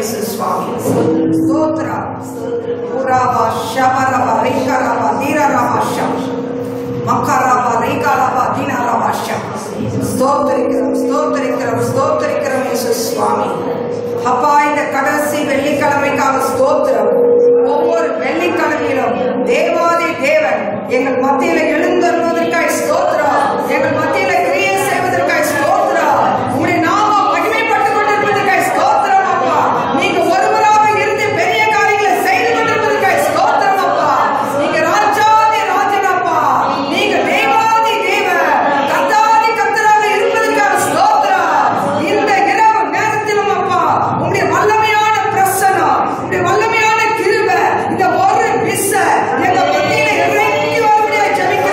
இயேசு சுவாமி ஸ்தோத்ரா உராபா ஷபரபா ரிகரபா தீரரபா ஷம் மக்கரபா ரிகரபா தீனரபா ஷம் ஸ்தோத்திரிக்கிறோம் ஸ்தோத்திரிக்கிறோம் ஸ்தோத்திரிக்கிறோம் இயேசு சுவாமி அப்பா இந்த கடைசி வெள்ளிக்கிழமைக்காக ஸ்தோத்திரம் ஒவ்வொரு வெள்ளிக்கிழமையிலும் தேவாதி தேவன் எங்கள் மத்தியில எழுந்தருவதற்காய் ஸ்தோத்திரம் எங்கள் மத்தியில கிரியை செய்வதற்காய் ஸ்தோத்திரம் உங்களுடைய நாமம் மகிமைப்பட்டுக் கொண்டிருப்பதற்காய் ஸ்தோத்திரம் அப்பா நீங்க ஒருவராக இருந்து பெரிய காரியங்களை செய்து கொண்டிருப்பதற்காய் ஸ்தோத்திரம் அப்பா நீங்க ராஜாதி ராஜன் அப்பா நீங்க தேவாதி தேவன் கர்த்தாதி கர்த்தராக இருப்பதற்காக ஸ்தோத்திரம் இந்த இரவு நேரத்திலும் அப்பா உங்களுடைய வல்லமையான பிரசனம் உங்களுடைய வல்லமையான கிருபை இந்த ஒரு விச எங்க மத்தியில இறங்கி வரும்படியா ஜெபிக்கிறோம்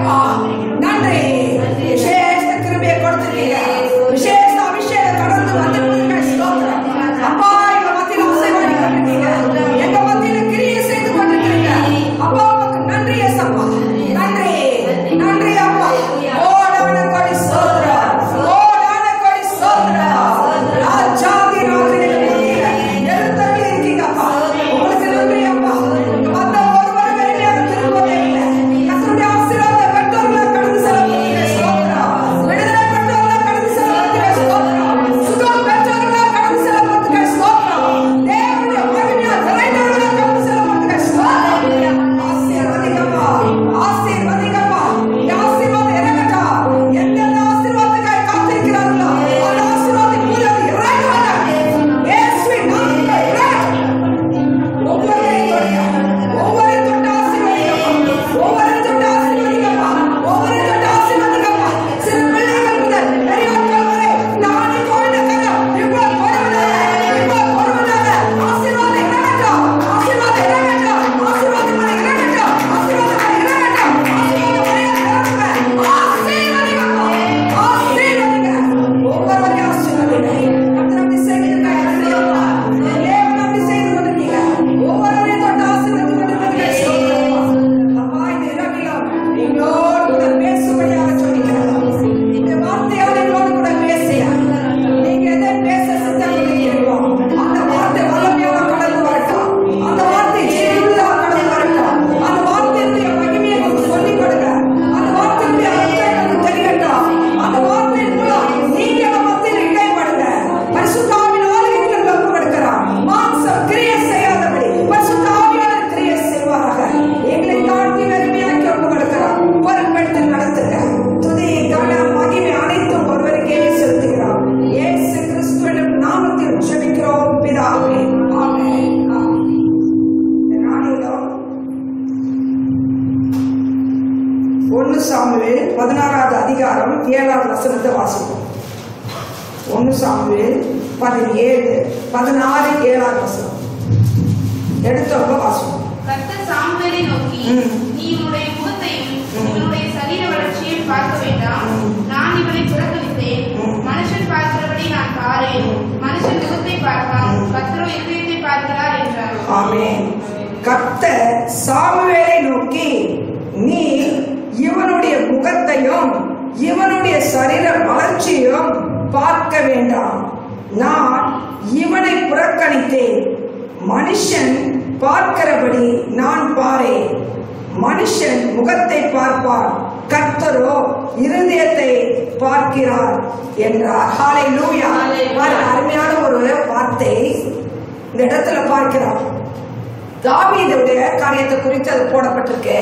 அப்பா நன்றி விசேஷ கிருபையை கொடுத்துருக்கீங்க விசேஷ அபிஷேகம் கடந்து வந்திருக்கீங்க ஸ்தோத்திரம் அப்பா எங்க மத்தியில ஆசீர்வதிக்கப்பட்டீங்க எங்க மத்தியில கிரியை செய்து கொண்டிருக்கீங்க அப்பா உமக்கு நன்றி ஏசப்பா நன்றி நன்றி அப்பா ஓடான கொடி ஸ்தோத்திரம் ஓடான கொடி ஸ்தோத்திரம் ராஜாதி ராஜனுக்கு மத்தியில எழுந்தருளி இருக்கீங்க அப்பா உங்களுக்கு நன்றி அப்பா மத்த ஒருவர் வெளியாக திரும்பவே இல்லை கர்த்தருடைய ஆசீர்வாதத்தை பெற்றோர்களை கடந்து செல்வதற்கு ஸ்தோத்திரம் விடுதலை பெற்றோர்களை கடந்து செல்வதற்கு ஸ்தோத்திரம் சுகம் பெற்றோர்களை கடந்து செல்வதற்கு ஸ்தோத்திரம் தேவனுடைய மகிமையால் நிறைந்தவர்களை கடந்து செல்வதற்கு ஸ்தோத்திரம் ஆசீர்வதிக்கப்பா ஆசீர்வதிக்கப்பா இந்த ஆசீர்வாதம் இறங்கட்டும் எந்தெந்த ஆசீர்வாதத்துக்காக காத்திருக்கிறார்களோ அந்த ஆசீர்வாதம் மூலம் இறங்குவாங்க இயேசுவின் நாமத்தில் இறங்கு. ஒவ்வொருவரையும் தொடுங்க. ஒவ்வொருவரையும் தொட்டு ஆசீர்வதிங்கப்பா. ஒவ்வொருவரையும் தொட்டு ஆசீர்வதிங்கப்பா. ஒவ்வொருவரையும் தொட்டு ஆசீர்வதிங்கப்பா. சிறு பிள்ளைகள் முதல் பெரியவர்கள் வரை நானே கோவிந்த கரம் இவ்வளவு பொறுமையாக, இவ்வளவு பொறுமையாக ஆசீர்வாதம் இறங்கட்டும். ஆசீர்வாதம் இறங்கட்டும். ஆசீர்வாதம் மழை இறங்கட்டும். ஆசீர்வாதம் மழை இறங்கட்டும். ஆசீர்வாதம் மழை இறங்கட்டும். ஆசீர்வதிங்கப்பா. ஆசீர்வதிங்க. ஒவ்வொருவரையும் ஆசீர்வதிங்க. கர்த்தர் அப்படி செய்கிறதுக்காக நன்றி அப்பா. தேவன் அப்படி செய்து கொண்டிருக்கீங்க. ஒவ்வொருவரையும் தொட்டு ஆசீர்வதித்து கொண்டிருக்கிறீங்க. ஸ்தோத்திரம். அப்பா, இந்த இரவிலும் எங்களோடு கூட பேசும்படியாக சொன்னீங்க. இந்த வார்த்தையால் எங்களோடு கூட பேசிய. நீங்க எதை பேச சித்தமிருக்கிறீர்களோ, அந்த வார்த்தை வல்லமையாக கடந்து வரட்டும். அந்த வார்த்தை ஜீவனுள்ளதாக கடந்து வரட்டும். அந்த வார்த்தையினுடைய மகிமையை எங்களுக்கு சொல்லிக் கொடுங்க. அந்த வார்த்தையினுடைய அர்த்தம் எங்களுக்கு தெரியட்டும். அந்த வார்த்தையின் மூலம் நீங்க நம்ம மத்தியில் இடைப்படுங்க. பரிசுத்த ஆவியினால் எங்களுக்கு ஒப்பு கொடுக்கிறார். மாம்சம் கிரியை செய்யாதபடி பரிசுத்த ஆவியானவர் கிரியை செய்வாராக. எங்களை தாழ்த்தி வெறுமையாக்கி ஒப்பு கொடுக்கிறார். பொறுப்பெடுத்து நடத்துங்க. துதி, கனம், மகிமை அனைத்தும் ஒருவருக்கே செலுத்துகிறோம். இயேசு கிறிஸ்துவின் நாமத்தில் ஜெபிக்கிறோம் பிதாவே. ஆமென். ஆமென். இந்த நாளிலும் ஒன்னு சாமுவேல் பதினாறாவது அதிகாரம் ஏழாவது வசனத்தை வாசிப்போம் ஒன்னு சாமுவேல் பதினேழு பதினாறு ஏழாவது வசனம் எடுத்தவங்க வாசிப்போம் கர்த்தர் சாமுவேலை நோக்கி ம். நீ உன்னுடைய முகத்தையும் ம். இவனுடைய சரீர வளர்ச்சியையும் பார்க்க வேண்டாம் ம். நான் இவனை புறக்கணித்தேன் ம். மனுஷன் பார்க்கிறபடி நான் பாரேன் மனுஷன் முகத்தை பார்ப்பான் ம். கர்த்தரோ இருதயத்தை பார்க்கிறார் என்றார் ஆமென் கர்த்தர் சாமுவேலை நோக்கி நீ இவனுடைய முகத்தையும் இவனுடைய சரீர வளர்ச்சியும் பார்க்க வேண்டாம் நான் இவனை புறக்கணித்தேன் மனுஷன் பார்க்கிறபடி நான் பாரேன் மனுஷன் முகத்தை பார்ப்பார் கர்த்தரோ இருதயத்தை பார்க்கிறார் என்றார் ஹாலை லூயா அருமையான ஒரு வார்த்தை இந்த இடத்துல பார்க்கிறோம் தாவீதுடைய காரியத்தை குறித்து அது போடப்பட்டிருக்கு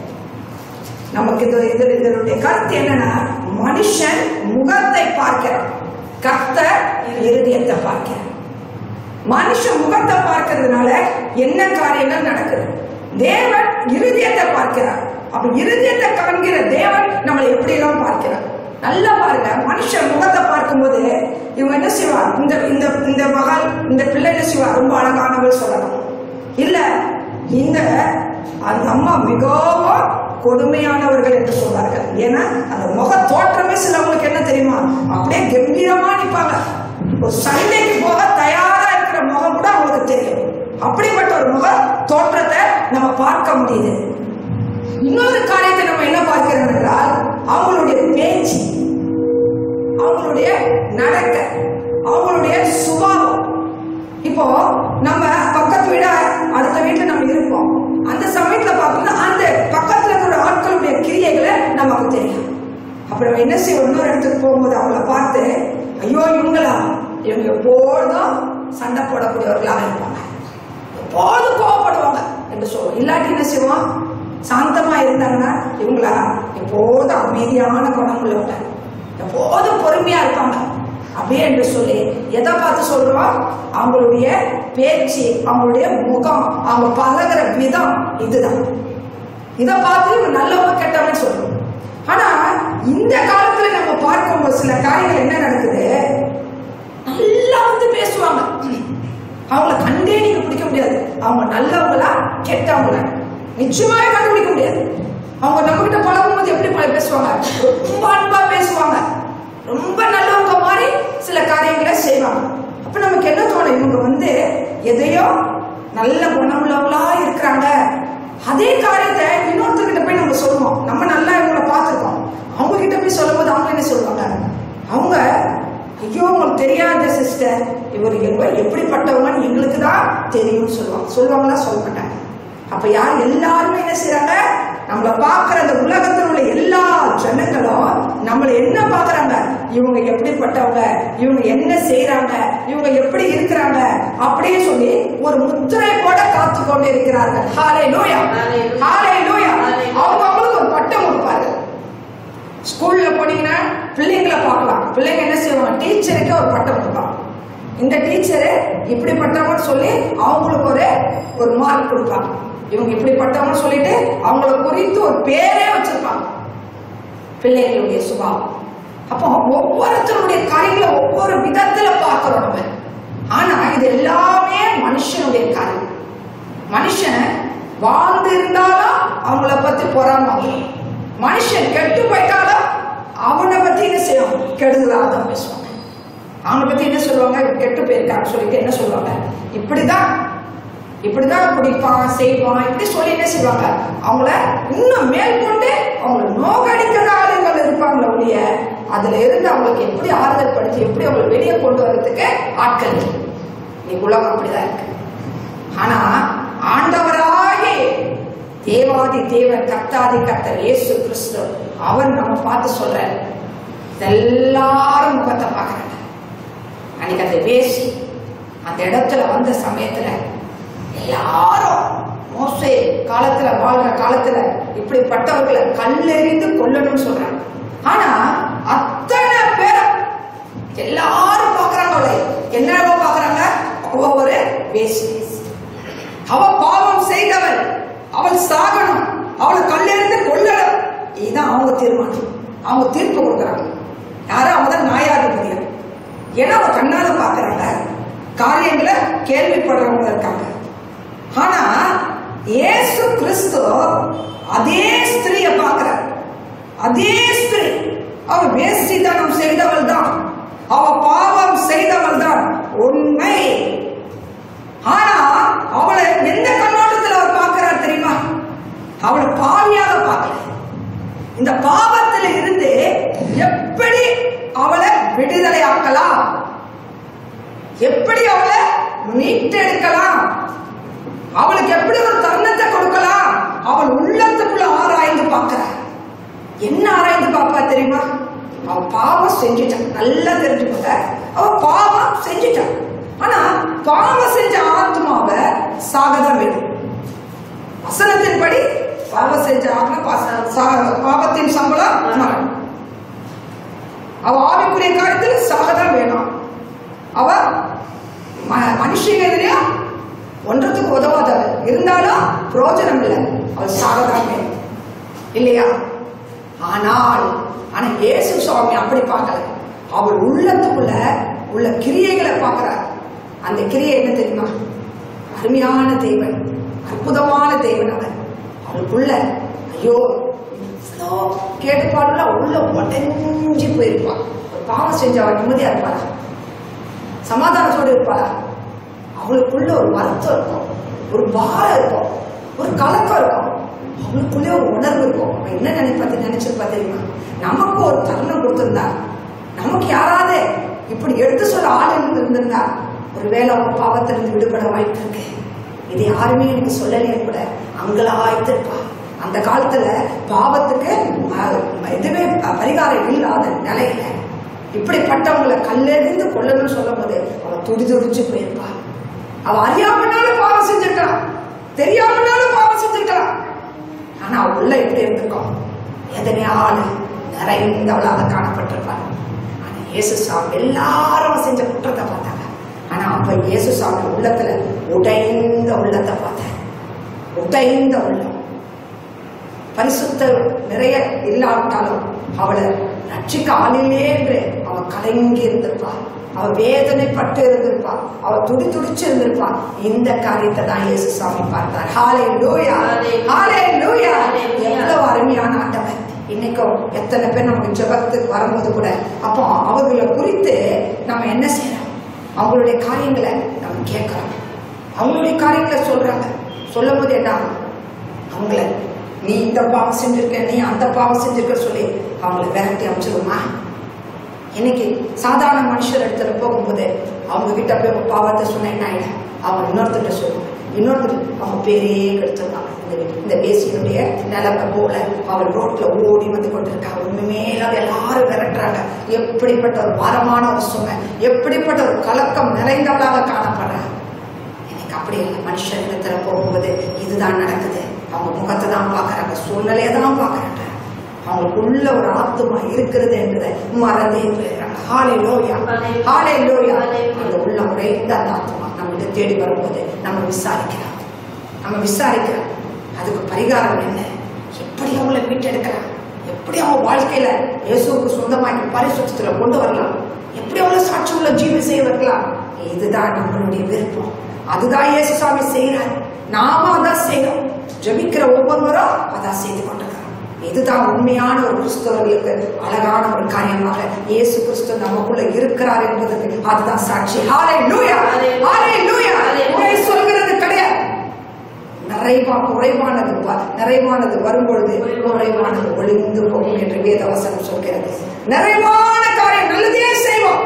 நமக்கு இது இது இதனுடைய கருத்து என்னன்னா மனுஷன் முகத்தை பார்க்கிறான் கர்த்தர் இருதயத்தை பார்க்கிறார் மனுஷன் முகத்தை பார்க்கறதுனால என்ன காரியங்கள் நடக்குது தேவன் இருதயத்தை பார்க்கிறார் அப்ப இருதயத்தை காண்கிற தேவன் நம்மளை எப்படி எல்லாம் பார்க்கிறார் நல்லா பாருங்க மனுஷன் முகத்தை பார்க்கும்போது இவங்க என்ன செய்வா இந்த இந்த இந்த மகள் இந்த பிள்ளை என்ன செய்வா ரொம்ப அழகானவள் சொல்லலாம் இல்ல இந்த அந்த அம்மா மிகவும் கொடுமையானவர்கள் என்று சொல்வார்கள் ஏன்னா அந்த முக தோற்றமே சிலவங்களுக்கு என்ன தெரியுமா அப்படியே கம்பீரமா நிற்பாங்க ஒரு சண்டைக்கு போக தயாரா இருக்கிற முகம் கூட அவங்களுக்கு தெரியும் அப்படிப்பட்ட ஒரு முக தோற்றத்தை நம்ம பார்க்க முடியுது இன்னொரு காரியத்தை நம்ம என்ன பார்க்கிறோம் என்றால் அவங்களுடைய பேச்சு அவங்களுடைய நடக்க அவங்களுடைய சுபாவம் இப்போ நம்ம பக்கத்து வீட அடுத்த வீட்டுல நம்ம இருப்போம் அந்த சமயத்துல பார்த்தோம்னா அந்த பக்கத்துல இருக்கிற ஆட்களுடைய கிரியைகளை நமக்கு தெரியும் அப்புறம் என்ன செய்வோம் இன்னொரு இடத்துக்கு போகும்போது அவங்கள பார்த்து ஐயோ இவங்களா இவங்க எப்பொழுதும் சண்டை போடக்கூடியவர்களாக இருப்பாங்க எப்போதும் கோவப்படுவாங்க என்று சொல்லுவோம் இல்லாட்டி என்ன செய்வோம் சாந்தமா இருந்தாங்கன்னா இவங்களா எப்போதும் அமைதியான குணம் உள்ளவங்க எப்போதும் பொறுமையா இருப்பாங்க அப்படியே என்று சொல்லி எதை பார்த்து சொல்றோம் அவங்களுடைய பேச்சு அவங்களுடைய முகம் அவங்க பழகுற விதம் இதுதான் இதை பார்த்து இவன் நல்லவன் கெட்டவன் சொல்றோம் ஆனா இந்த காலத்துல நம்ம பார்க்கும்போது சில காரியங்கள் என்ன நடக்குது நல்லா வந்து பேசுவாங்க அவங்கள கண்டே நீங்க பிடிக்க முடியாது அவங்க நல்லவங்களா கெட்டவங்களா நிச்சயமாவே கண்டுபிடிக்க முடியாது அவங்க நம்ம கிட்ட பழகும் போது எப்படி நம்மளை பேசுவாங்க ரொம்ப அன்பா பேசுவாங்க ரொம்ப நல்லவங்க மாதிரி சில காரியங்களை செய்வாங்க அப்ப நமக்கு என்ன தோணும் இவங்க வந்து எதையோ நல்ல குணமுள்ளவங்களா இருக்கிறாங்க அதே காரியத்தை இன்னொருத்தர்கிட்ட போய் நம்ம சொல்லுவோம் நம்ம நல்லா இவங்களை பார்த்துருக்கோம் அவங்க கிட்ட போய் சொல்லும்போது அவங்க என்ன சொல்லுவாங்க அவங்க ஐயோ உங்களுக்கு தெரியாத சிஸ்டர் இவர் இவர் எப்படிப்பட்டவங்கன்னு எங்களுக்கு தான் தெரியும்னு சொல்லுவாங்க சொல்லுவாங்களா சொல்ல மாட்டாங்க அப்ப யார் எல்லாருமே என்ன செய்றாங்க நம்மள பாக்குற அந்த உலகத்தில் உள்ள எல்லா ஜனங்களும் நம்மள என்ன பாக்குறாங்க இவங்க எப்படிப்பட்டவங்க இவங்க என்ன செய்றாங்க இவங்க எப்படி இருக்கிறாங்க அப்படியே சொல்லி ஒரு முத்திரை போட காத்து கொண்டு இருக்கிறார்கள் ஹாலே லூயா Hallelujah. ஹாலே லூயா Hallelujah. அவங்க அவங்களுக்கு ஒரு பட்டம் கொடுப்பாரு ஸ்கூல்ல போனீங்கன்னா பிள்ளைங்களை பார்க்கலாம் பிள்ளைங்க என்ன செய்வாங்க டீச்சருக்கு ஒரு பட்டம் கொடுப்பாங்க இந்த டீச்சரு இப்படிப்பட்டவங்கன்னு சொல்லி அவங்களுக்கு ஒரு ஒரு மார்க் கொடுப்பாங்க இவங்க இப்படிப்பட்டவங்கன்னு சொல்லிட்டு அவங்கள குறித்து ஒரு பேரே வச்சிருப்பாங்க பிள்ளைகளுடைய சுபாவம் அப்போ ஒவ்வொருத்தருடைய காரியங்களை ஒவ்வொரு விதத்துல பார்க்கிறோம் நம்ம ஆனா இது எல்லாமே மனுஷனுடைய காரியம் மனுஷன் வாழ்ந்து இருந்தாலும் அவங்கள பத்தி பொறாம மனுஷன் கெட்டு போயிட்டாலும் அவனை பத்தி என்ன செய்யும் கெடுதலாக தான் பேசுவாங்க அவனை பத்தி என்ன சொல்லுவாங்க இவன் கெட்டு போயிருக்கான்னு சொல்லிட்டு என்ன சொல்லுவாங்க இப்படிதான் இப்படிதான் குடிப்பான் செய்வான் இப்படி சொல்லி என்ன செய்வாங்க அவங்கள இன்னும் மேற்கொண்டு அவங்கள நோகடிக்கிற ஆளுங்கள் இருப்பாங்களே ஒழிய அதுல இருந்து அவங்களுக்கு எப்படி ஆறுதல் படுத்தி எப்படி அவங்களை வெளியே கொண்டு வர்றதுக்கு ஆட்கள் இல்லை. இன்னைக்கு உலகம் அப்படிதான் இருக்கு ஆனா ஆண்டவராகி தேவாதி தேவன் கர்த்தாதி கர்த்தர் இயேசு கிறிஸ்து அவர் நம்ம பார்த்து சொல்ற எல்லாரும் முகத்தை பார்க்கறாங்க அன்னைக்கு அந்த வேசி அந்த இடத்துல வந்த சமயத்துல எல்லாரும் மோசே காலத்துல வாழ்ற காலத்துல இப்படிப்பட்டவர்களை கல்லெறிந்து கொல்லணும்னு சொல்றாங்க ஆனா அத்தனை பேரும் எல்லாரும் பாக்குறாங்க அவளை என்னவோ பாக்குறாங்க அவ ஒரு வேசி அவ பாவம் செய்தவள் அவள் சாகணும் அவளை கல்லெறிந்து கொல்லணும் இதுதான் அவங்க தீர்மானம் அவங்க தீர்ப்பு கொடுக்குறாங்க யாரும் அவங்க தான் நியாயாதிபதியா ஏன்னா அவ கண்ணால பாக்குறாங்க காரியங்களை கேள்விப்படுறவங்க இருக்காங்க ஆனா இயேசு கிறிஸ்து அதே ஸ்திரிய பார்க்கிறார் அதே ஸ்திரீ அவ வேசித்தனம் செய்தவள் தான் அவ பாவம் செய்தவள் தான் உண்மை ஆனா அவளை எந்த கண்ணோட்டத்தில் அவர் பார்க்கிறார் தெரியுமா அவளை பாவியாக பார்க்கல இந்த பாவத்தில் இருந்து எப்படி அவளை விடுதலை ஆக்கலாம் எப்படி அவளை மீட்டெடுக்கலாம் அவளுக்கு எப்படி ஒரு தருணத்தை கொடுக்கலாம் அவள் உள்ளத்துக்குள்ள ஆராய்ந்து பார்க்கிறார் என்ன ஆராய்ந்து பார்ப்பா தெரியுமா அவ பாவம் செஞ்சுட்டான் நல்லா தெரிஞ்சுக்கோங்க அவ பாவம் செஞ்சுட்டான் ஆனா பாவம் செஞ்ச ஆத்மாவை சாகதான் வேணும் வசனத்தின்படி பாவம் செஞ்ச ஆத்மா பா- சா- பாவத்தின் சம்பளம் மரணம் அவ ஆவிக்குரிய காரியத்தில் சாகதான் வேணும் அவ ம- மனுஷங்க எதிரையும் ஒன்றத்துக்கு உதவாதவள் இருந்தாலும் பிரயோஜனம் இல்லை அவள் சாகதான் வேணும் இல்லையா ஆனால் ஆனா இயேசு சுவாமி அப்படி பார்க்கல அவள் உள்ளத்துக்குள்ள உள்ள கிரியைகளை பார்க்கிறார் அந்த கிரியை என்ன தெரியுமா அருமையான தேவன் அற்புதமான தேவன் அவர் அவளுக்குள்ள ஐயோ இவ்வளோ கேட்டுப்பாடுல உள்ள உடஞ்சி போயிருப்பாள் ஒரு பாவம் செஞ்ச அவள் நிம்மதியா இருப்பாளா சமாதானத்தோடு இருப்பாளா அவளுக்குள்ள ஒரு வருத்தம் இருக்கும் ஒரு பாரம் இருக்கும் ஒரு கலக்கம் இருக்கும் அவளுக்குள்ளே ஒரு உணர்வு இருக்கும் அவன் என்ன நினைப்பா நினைச்சிருப்பா தெரியுமா நமக்கு ஒரு தருணம் கொடுத்திருந்தா நமக்கு யாராவது இப்படி எடுத்து சொல்ல ஆள் இருந்திருந்தா ஒருவேளை அவங்க பாவத்திலிருந்து விடுபட வாய்ப்பு இருக்கு இது யாருமே எனக்கு சொல்லலையே கூட அங்கலாய்த்திருப்பா அந்த காலத்துல பாவத்துக்கு அஹ், எதுவுமே பரிகாரம் இல்லாத நிலையில இப்படிப்பட்டவங்களை கல்லெறிந்து கொல்லணும்னு சொல்லும் போது அவ துடி துடிச்சு போயிருப்பா அவ அறியாமனாலும் பாவம் செஞ்சிருக்கலாம் தெரியாமனாலும் பாவம் செஞ்சிருக்கலாம் ஆனா அவ உள்ள எப்படி இருந்திருக்கோம் எதனையால நிறைந்தவளாக காணப்பட்டிருப்பாள் ஆனா இயேசு சாமி எல்லாரும் அவ செஞ்ச குற்றத்தை பார்த்தாங்க ஆனா அப்ப இயேசு சாமி உள்ளத்துல உடைந்த உள்ளத்தை பார்த்தேன் உடைந்த உள்ளம் பரிசுத்த நிறைய இல்லாவிட்டாலும் அவளை ரட்சிக்க ஆளில்லையே என்று அவ கலங்கி இருந்திருப்பா அவ வேதனைப்பட்டு இருந்திருப்பா அவ துடி துடிச்சு இருந்திருப்பா இந்த காரியத்தை தான் இயேசு சாமி பார்த்தார் ஹாலே லூயா Hallelujah. ஹாலே லூயா Hallelujah. எவ்வளவு அருமையான ஆண்டவர் இன்னைக்கு இருக்கிறோம் எத்தனை பேர் நமக்கு ஜெபத்துக்கு வரும்போது கூட அப்போ அவர்களை குறித்து நம்ம என்ன செய்யறோம் அவங்களுடைய காரியங்களை நம்ம கேட்கறோம் அவங்களுடைய காரியங்களை சொல்றாங்க சொல்லும் போது என்ன ஆகும்? அவங்கள நீ இந்த பாவம் செஞ்சிருக்க நீ அந்த பாவம் செஞ்சிருக்க சொல்லி அவங்கள விரட்டி அமைச்சிருமா இன்னைக்கு சாதாரண மனுஷர் இடத்துல போகும்போது அவங்க கிட்ட போய் உங்க பாவத்தை சொன்னா என்ன ஆயிடும் அவங்க இன்னொருத்தர்கிட்ட சொல்லுவாங்க இன்னொருத்தர் அவங்க பேரையே கெடுத்துருக்காங்க இந்த இந்த பேசியினுடைய நிலைமை போல அவள் ரோட்ல ஓடி வந்து கொண்டிருக்கா ஒண்ணுமே இல்லாத எல்லாரும் விரட்டுறாங்க எப்படிப்பட்ட ஒரு பாரமான ஒரு சுமை எப்படிப்பட்ட ஒரு கலக்கம் நிறைந்தவளாக காணப்படுறா எனக்கு அப்படி இல்லை மனுஷன் இடத்துல போகும்போது இதுதான் நடக்குது அவங்க முகத்தை தான் பார்க்கறாங்க சூழ்நிலையை தான் பார்க்கறாங்க அவங்களுக்குள்ள ஒரு ஆத்துமா இருக்கிறது என்பதை மறந்தே போயிடுறாங்க ஹாலே லோயா ஹாலே லோயா அந்த உள்ள உடைந்த அந்த ஆத்துமா நம்மகிட்ட தேடி வரும்போது நம்ம விசாரிக்கிறோம் நம்ம விசாரிக்கிறோம் அதுக்கு பரிகாரம் என்ன எப்படி அவங்கள மீட்டெடுக்கலாம் எப்படி அவங்க வாழ்க்கையில இயேசுவுக்கு சொந்தமாக்கி பரிசுத்தத்துல கொண்டு வரலாம் எப்படி அவங்கள சாட்சி உள்ள ஜீவி செய்ய வைக்கலாம் இதுதான் நம்மளுடைய விருப்பம் அதுதான் இயேசு சுவாமி செய்யறாரு நாம அதான் செய்யணும் ஜெபிக்கிற ஒவ்வொருவரும் அதான் செய்து கொண்டிருக்கிறோம் இதுதான் உண்மையான ஒரு கிறிஸ்தவர்களுக்கு அழகான ஒரு காரியமாக இயேசு கிறிஸ்து நமக்குள்ள இருக்கிறார் என்பதற்கு அதுதான் சாட்சி ஹாலே லூயா ஹாலே லூயா சொல்கிறது கிடையாது நிறைவா குறைவானது வ- நிறைவானது வரும்பொழுது குறைவானது ஒளிந்து போகும் என்று வேதவசனம் சொல்கிறது நிறைவான காரியம் நல்லதே செய்வோம்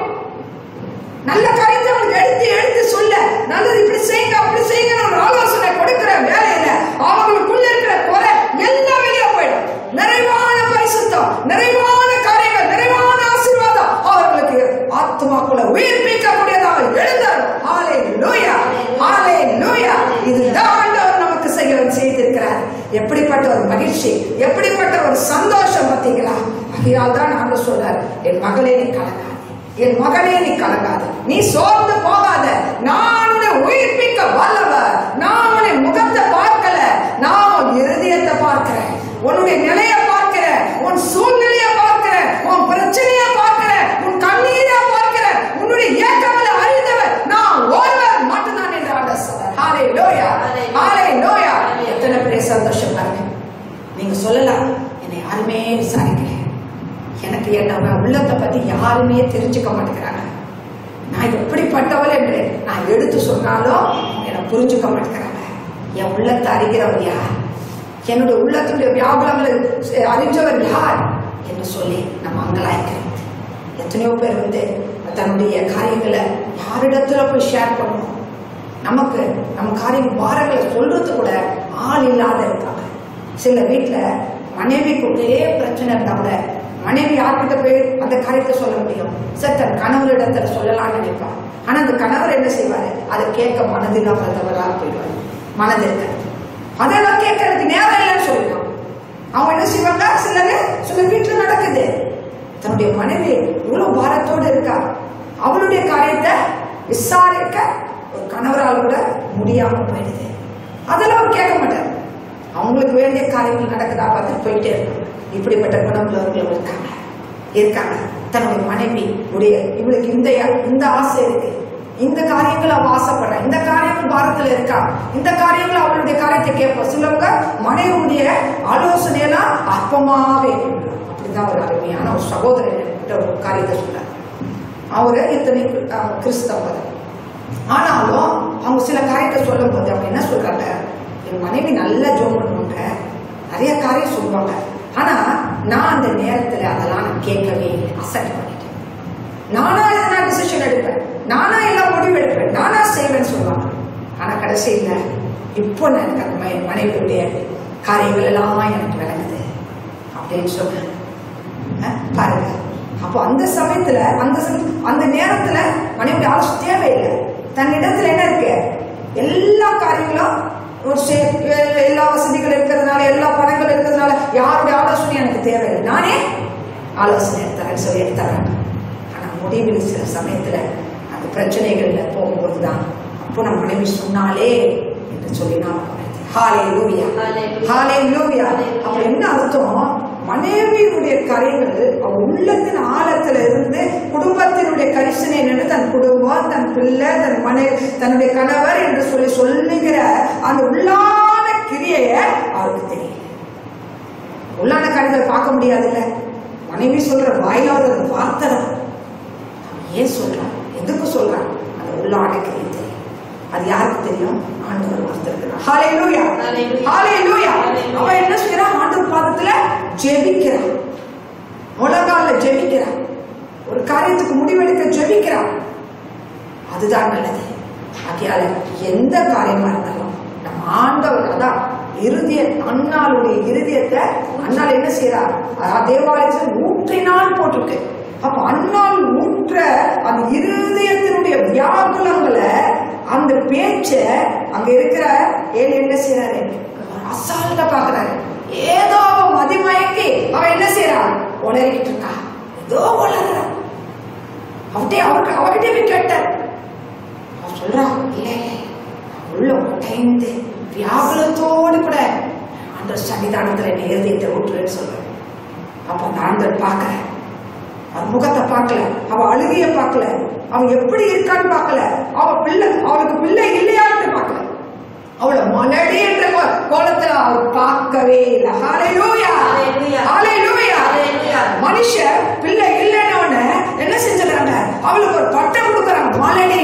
நல்ல காரியத்தை அவங்களுக்கு எடுத்து எடுத்து சொல்ல நல்லது இப்படி செய்யுங்க அப்படி செய்யுங்க ஒரு ஆலோசனை கொடுக்கிற வேலையில அவங்களுக்குள்ள இருக்கிற குறை எல்லாம் வெளியே போயிடும் நிறைவான பரிசுத்தம் நிறைவான காரியங்கள் நிறைவான ஆசீர்வாதம் அவர்களுக்கு ஆத்மாக்குள்ள உயிர்ப்பிக்கக்கூடியதாக எழுந்தார் ஆலே லூயா ஆலே லூயா இதுதான் ஆண்டவர் நமக்கு செய்ய செய்திருக்கிறார் எப்படிப்பட்ட ஒரு மகிழ்ச்சி எப்படிப்பட்ட ஒரு சந்தோஷம் பார்த்தீங்களா ஆகையால் தான் ஆண்டவர் சொல்றார் என் மகளே நீ கலங்காதே என் மகனே நீ கலங்காத நீ சோர்ந்து போகாத நான் உன்னை உயிர்ப்பிக்க வல்லவர் நான் உன்னை முகத்தை பார்க்கல நான் உன் இருதயத்தை பார்க்கிறேன் உன்னுடைய நிலையை பார்க்கிறேன் உன் சூழ்நிலையை பார்க்கிறேன் உன் பிரச்சனையை பார்க்கிறேன் உன் கண்ணீரை பார்க்கிறேன் உன்னுடைய ஏக்கங்களை அறிந்தவர் நான் ஒருவர் மட்டும்தான் என்று ஆண்டவர் சொல்றார் ஹாலே லோயா ஹாலே லோயா எத்தனை பேர் சந்தோஷம் பாருங்க நீங்க சொல்லலாம் என்னை யாருமே விசாரிக்கல எனக்கு என்ன உள்ளத்தை பத்தி யாருமே தெரிஞ்சுக்க மாட்டேங்கிறாங்க நான் எப்படிப்பட்டவள் என்று நான் எடுத்து சொன்னாலும் என்னை புரிஞ்சுக்க மாட்டேங்கிறாங்க என் உள்ளத்தை அறிகிறவர் யார் என்னுடைய உள்ளத்தினுடைய வியாபாரங்களை அறிஞ்சவர் யார் என்று சொல்லி நம்ம அங்கலாய்க்கிறோம் எத்தனையோ பேர் வந்து தன்னுடைய காரியங்களை யாரிடத்துல போய் ஷேர் பண்ணணும் நமக்கு நம்ம காரியம் பாரங்களை சொல்றது கூட ஆள் இல்லாத இருக்காங்க சில வீட்டுல மனைவிக்குள்ளேயே பிரச்சனை இருந்தா கூட மனைவி யார்கிட்ட போய் அந்த காரியத்தை சொல்ல முடியும் சார் தன் கணவரிடத்துல சொல்லலாம்னு நினைப்பார் ஆனா அந்த கணவர் என்ன செய்வாரு அதை கேட்க மனதில்லாதவரா போயிடுவாரு மனது இருக்காது அதெல்லாம் கேட்கறதுக்கு நேரம் இல்லைன்னு சொல்லிடுவாங்க அவங்க என்ன செய்வாங்க சிலரு சில வீட்டுல நடக்குது தன்னுடைய மனைவி இவ்வளவு பாரத்தோடு இருக்கா அவளுடைய காரியத்தை விசாரிக்க ஒரு கணவரால் கூட முடியாம போயிடுது அதெல்லாம் அவர் கேட்க மாட்டார் அவங்களுக்கு வேண்டிய காரியங்கள் நடக்குதா பார்த்து போயிட்டே இருக்காங்க இப்படிப்பட்ட குணமுள்ளவர்கள் இருக்காங்க இருக்காங்க தன்னுடைய மனைவி உடைய இவளுக்கு இந்த இந்த ஆசை இருக்கு இந்த காரியங்கள் அவ ஆசைப்படுறா இந்த காரியங்கள் பாரத்துல இருக்கா இந்த காரியங்கள் அவளுடைய காரியத்தை கேட்போம் சிலவங்க மனைவியுடைய ஆலோசனையெல்லாம் அற்பமாவே இருக்கும். அப்படிதான் ஒரு அருமையான ஒரு சகோதரன் என்கிட்ட ஒரு காரியத்தை சொன்னார் அவரு இத்தனை அஹ், கிறிஸ்தவர் ஆனாலும் அவங்க சில காரியத்தை சொல்லும் போது அவங்க என்ன சொல்றாங்க என் மனைவி நல்லா ஜோம் பண்ணுவாங்க நிறைய காரியம் சொல்லுவாங்க ஆனா நான் அந்த நேரத்துல அதெல்லாம் நான் கேட்கவே இல்லை அசெப்ட் பண்ணிட்டேன் நானா எதனா டிசிஷன் எடுப்பேன் நானா எல்லாம் முடிவு எடுப்பேன் நானா செய்வேன்னு சொல்லுவாங்க ஆனா கடைசியில் இப்போ நான் எனக்கு அந்த ம- மனைவியுடைய காரியங்கள் எல்லாம் எனக்கு விளங்குது அப்படின்னு சொன்னேன் அஹ், பாருங்க அப்போ அந்த சமயத்துல அந்த சம- அந்த நேரத்துல மனைவி ஆலோசனை தேவையில்லை தன்னிடத்துல என்ன இருக்கு எல்லா காரியங்களும் ஒரு சே- எ- எல்லா வசதிகள் இருக்கிறதுனால எல்லா பணங்கள் இருக்கிறதுனால யாருடைய ஆலோசனை எனக்கு தேவையில்லை நானே ஆலோசனை எடுத்துறேன்னு சொல்லி எடுத்துறேன் ஆனா முடிவில் சில சமயத்துல அந்த பிரச்சனைகள்ல போகும்போது தான் அப்போ நம்ம மனைவி சொன்னாலே என்று சொல்லி நான் ஹாலே லூவியா Hallelujah. ஹாலே லூவியா அப்ப என்ன அர்த்தம் மனைவியினுடைய கரைகள் அவ உள்ளத்தின் ஆழத்துல இருந்து குடும்பத்தினுடைய கரிசனை என்னன்னு தன் குடும்பம் தன் பிள்ளை தன் மனை தன்னுடைய கணவர் என்று சொல்லி சொல்லுகிற அந்த உள்ளான கிரியைய அவருக்கு தெரியல உள்ளான காரியத்தை நேரத்துல பார்க்க முடியாதுல்ல மனைவி சொல்ற வாயிலாவது அந்த வார்த்தை தான். அவன் ஏன் சொல்றான் எதுக்கு சொல்றான் அந்த உள்ள அடைக்கிறது தெரியும் அது யாருக்கு தெரியும் ஆண்டவர் வந்திருக்கிறார் ஹalleluya Hallelujah. ஹalleluya Hallelujah. அவன் என்ன செய்யறான் ஆண்டவர் பாதத்துல ஜெபிக்கிறான் முழங்கால ஜெபிக்கிறான் ஒரு காரியத்துக்கு முடிவெடுக்க ஜெபிக்கிறான் அதுதான் நல்லது ஆகையால எந்த காரியமா இருந்தாலும் நம்ம ஆண்டவர் அதான் இருதய அண்ணாளுடைய இருதயத்தை அண்ணாள் என்ன செய்யறார் அதாவது தேவாலயத்தில் ஊற்றினால் போட்டிருக்கு அப்ப அண்ணாள் ஊற்ற அந்த இருதயத்தினுடைய வியாகுலங்களை அந்த பேச்ச அங்க இருக்கிற ஏழு என்ன செய்யறாரு அவர் அசால்ட்டா பாக்குறாரு ஏதோ அவன் மதிமயங்கி அவன் என்ன செய்யறான் உளறிக்கிட்டு இருக்கா ஏதோ உளறான் அவட்டே அவருக்கு அவகிட்டே போய் கேட்டார் அவன் சொல்றான் இல்ல இல்ல உள்ள உடைந்து வியாகுலத்தோடு கூட அந்த சன்னிதானத்துல என்னை இருதயத்தை ஊற்றுவேன்னு சொல்றேன் அப்ப அந்த ஆண்டவர் பார்க்கல அவன் முகத்தை பார்க்கல அவ அழுகைய பார்க்கல அவன் எப்படி இருக்கான்னு பார்க்கல அவ பிள்ளை அவளுக்கு பிள்ளை இல்லையான்னு பார்க்கல அவளை மலடி என்ற கோ- கோலத்துல அவர் பார்க்கவே இல்லை ஹalleluya Hallelujah. ஹalleluya Hallelujah. மனுஷன் பிள்ளை இல்லைன்னு உடனே என்ன செஞ்சுக்கிறாங்க அவளுக்கு ஒரு பட்டம் கொடுக்குறாங்க மலடி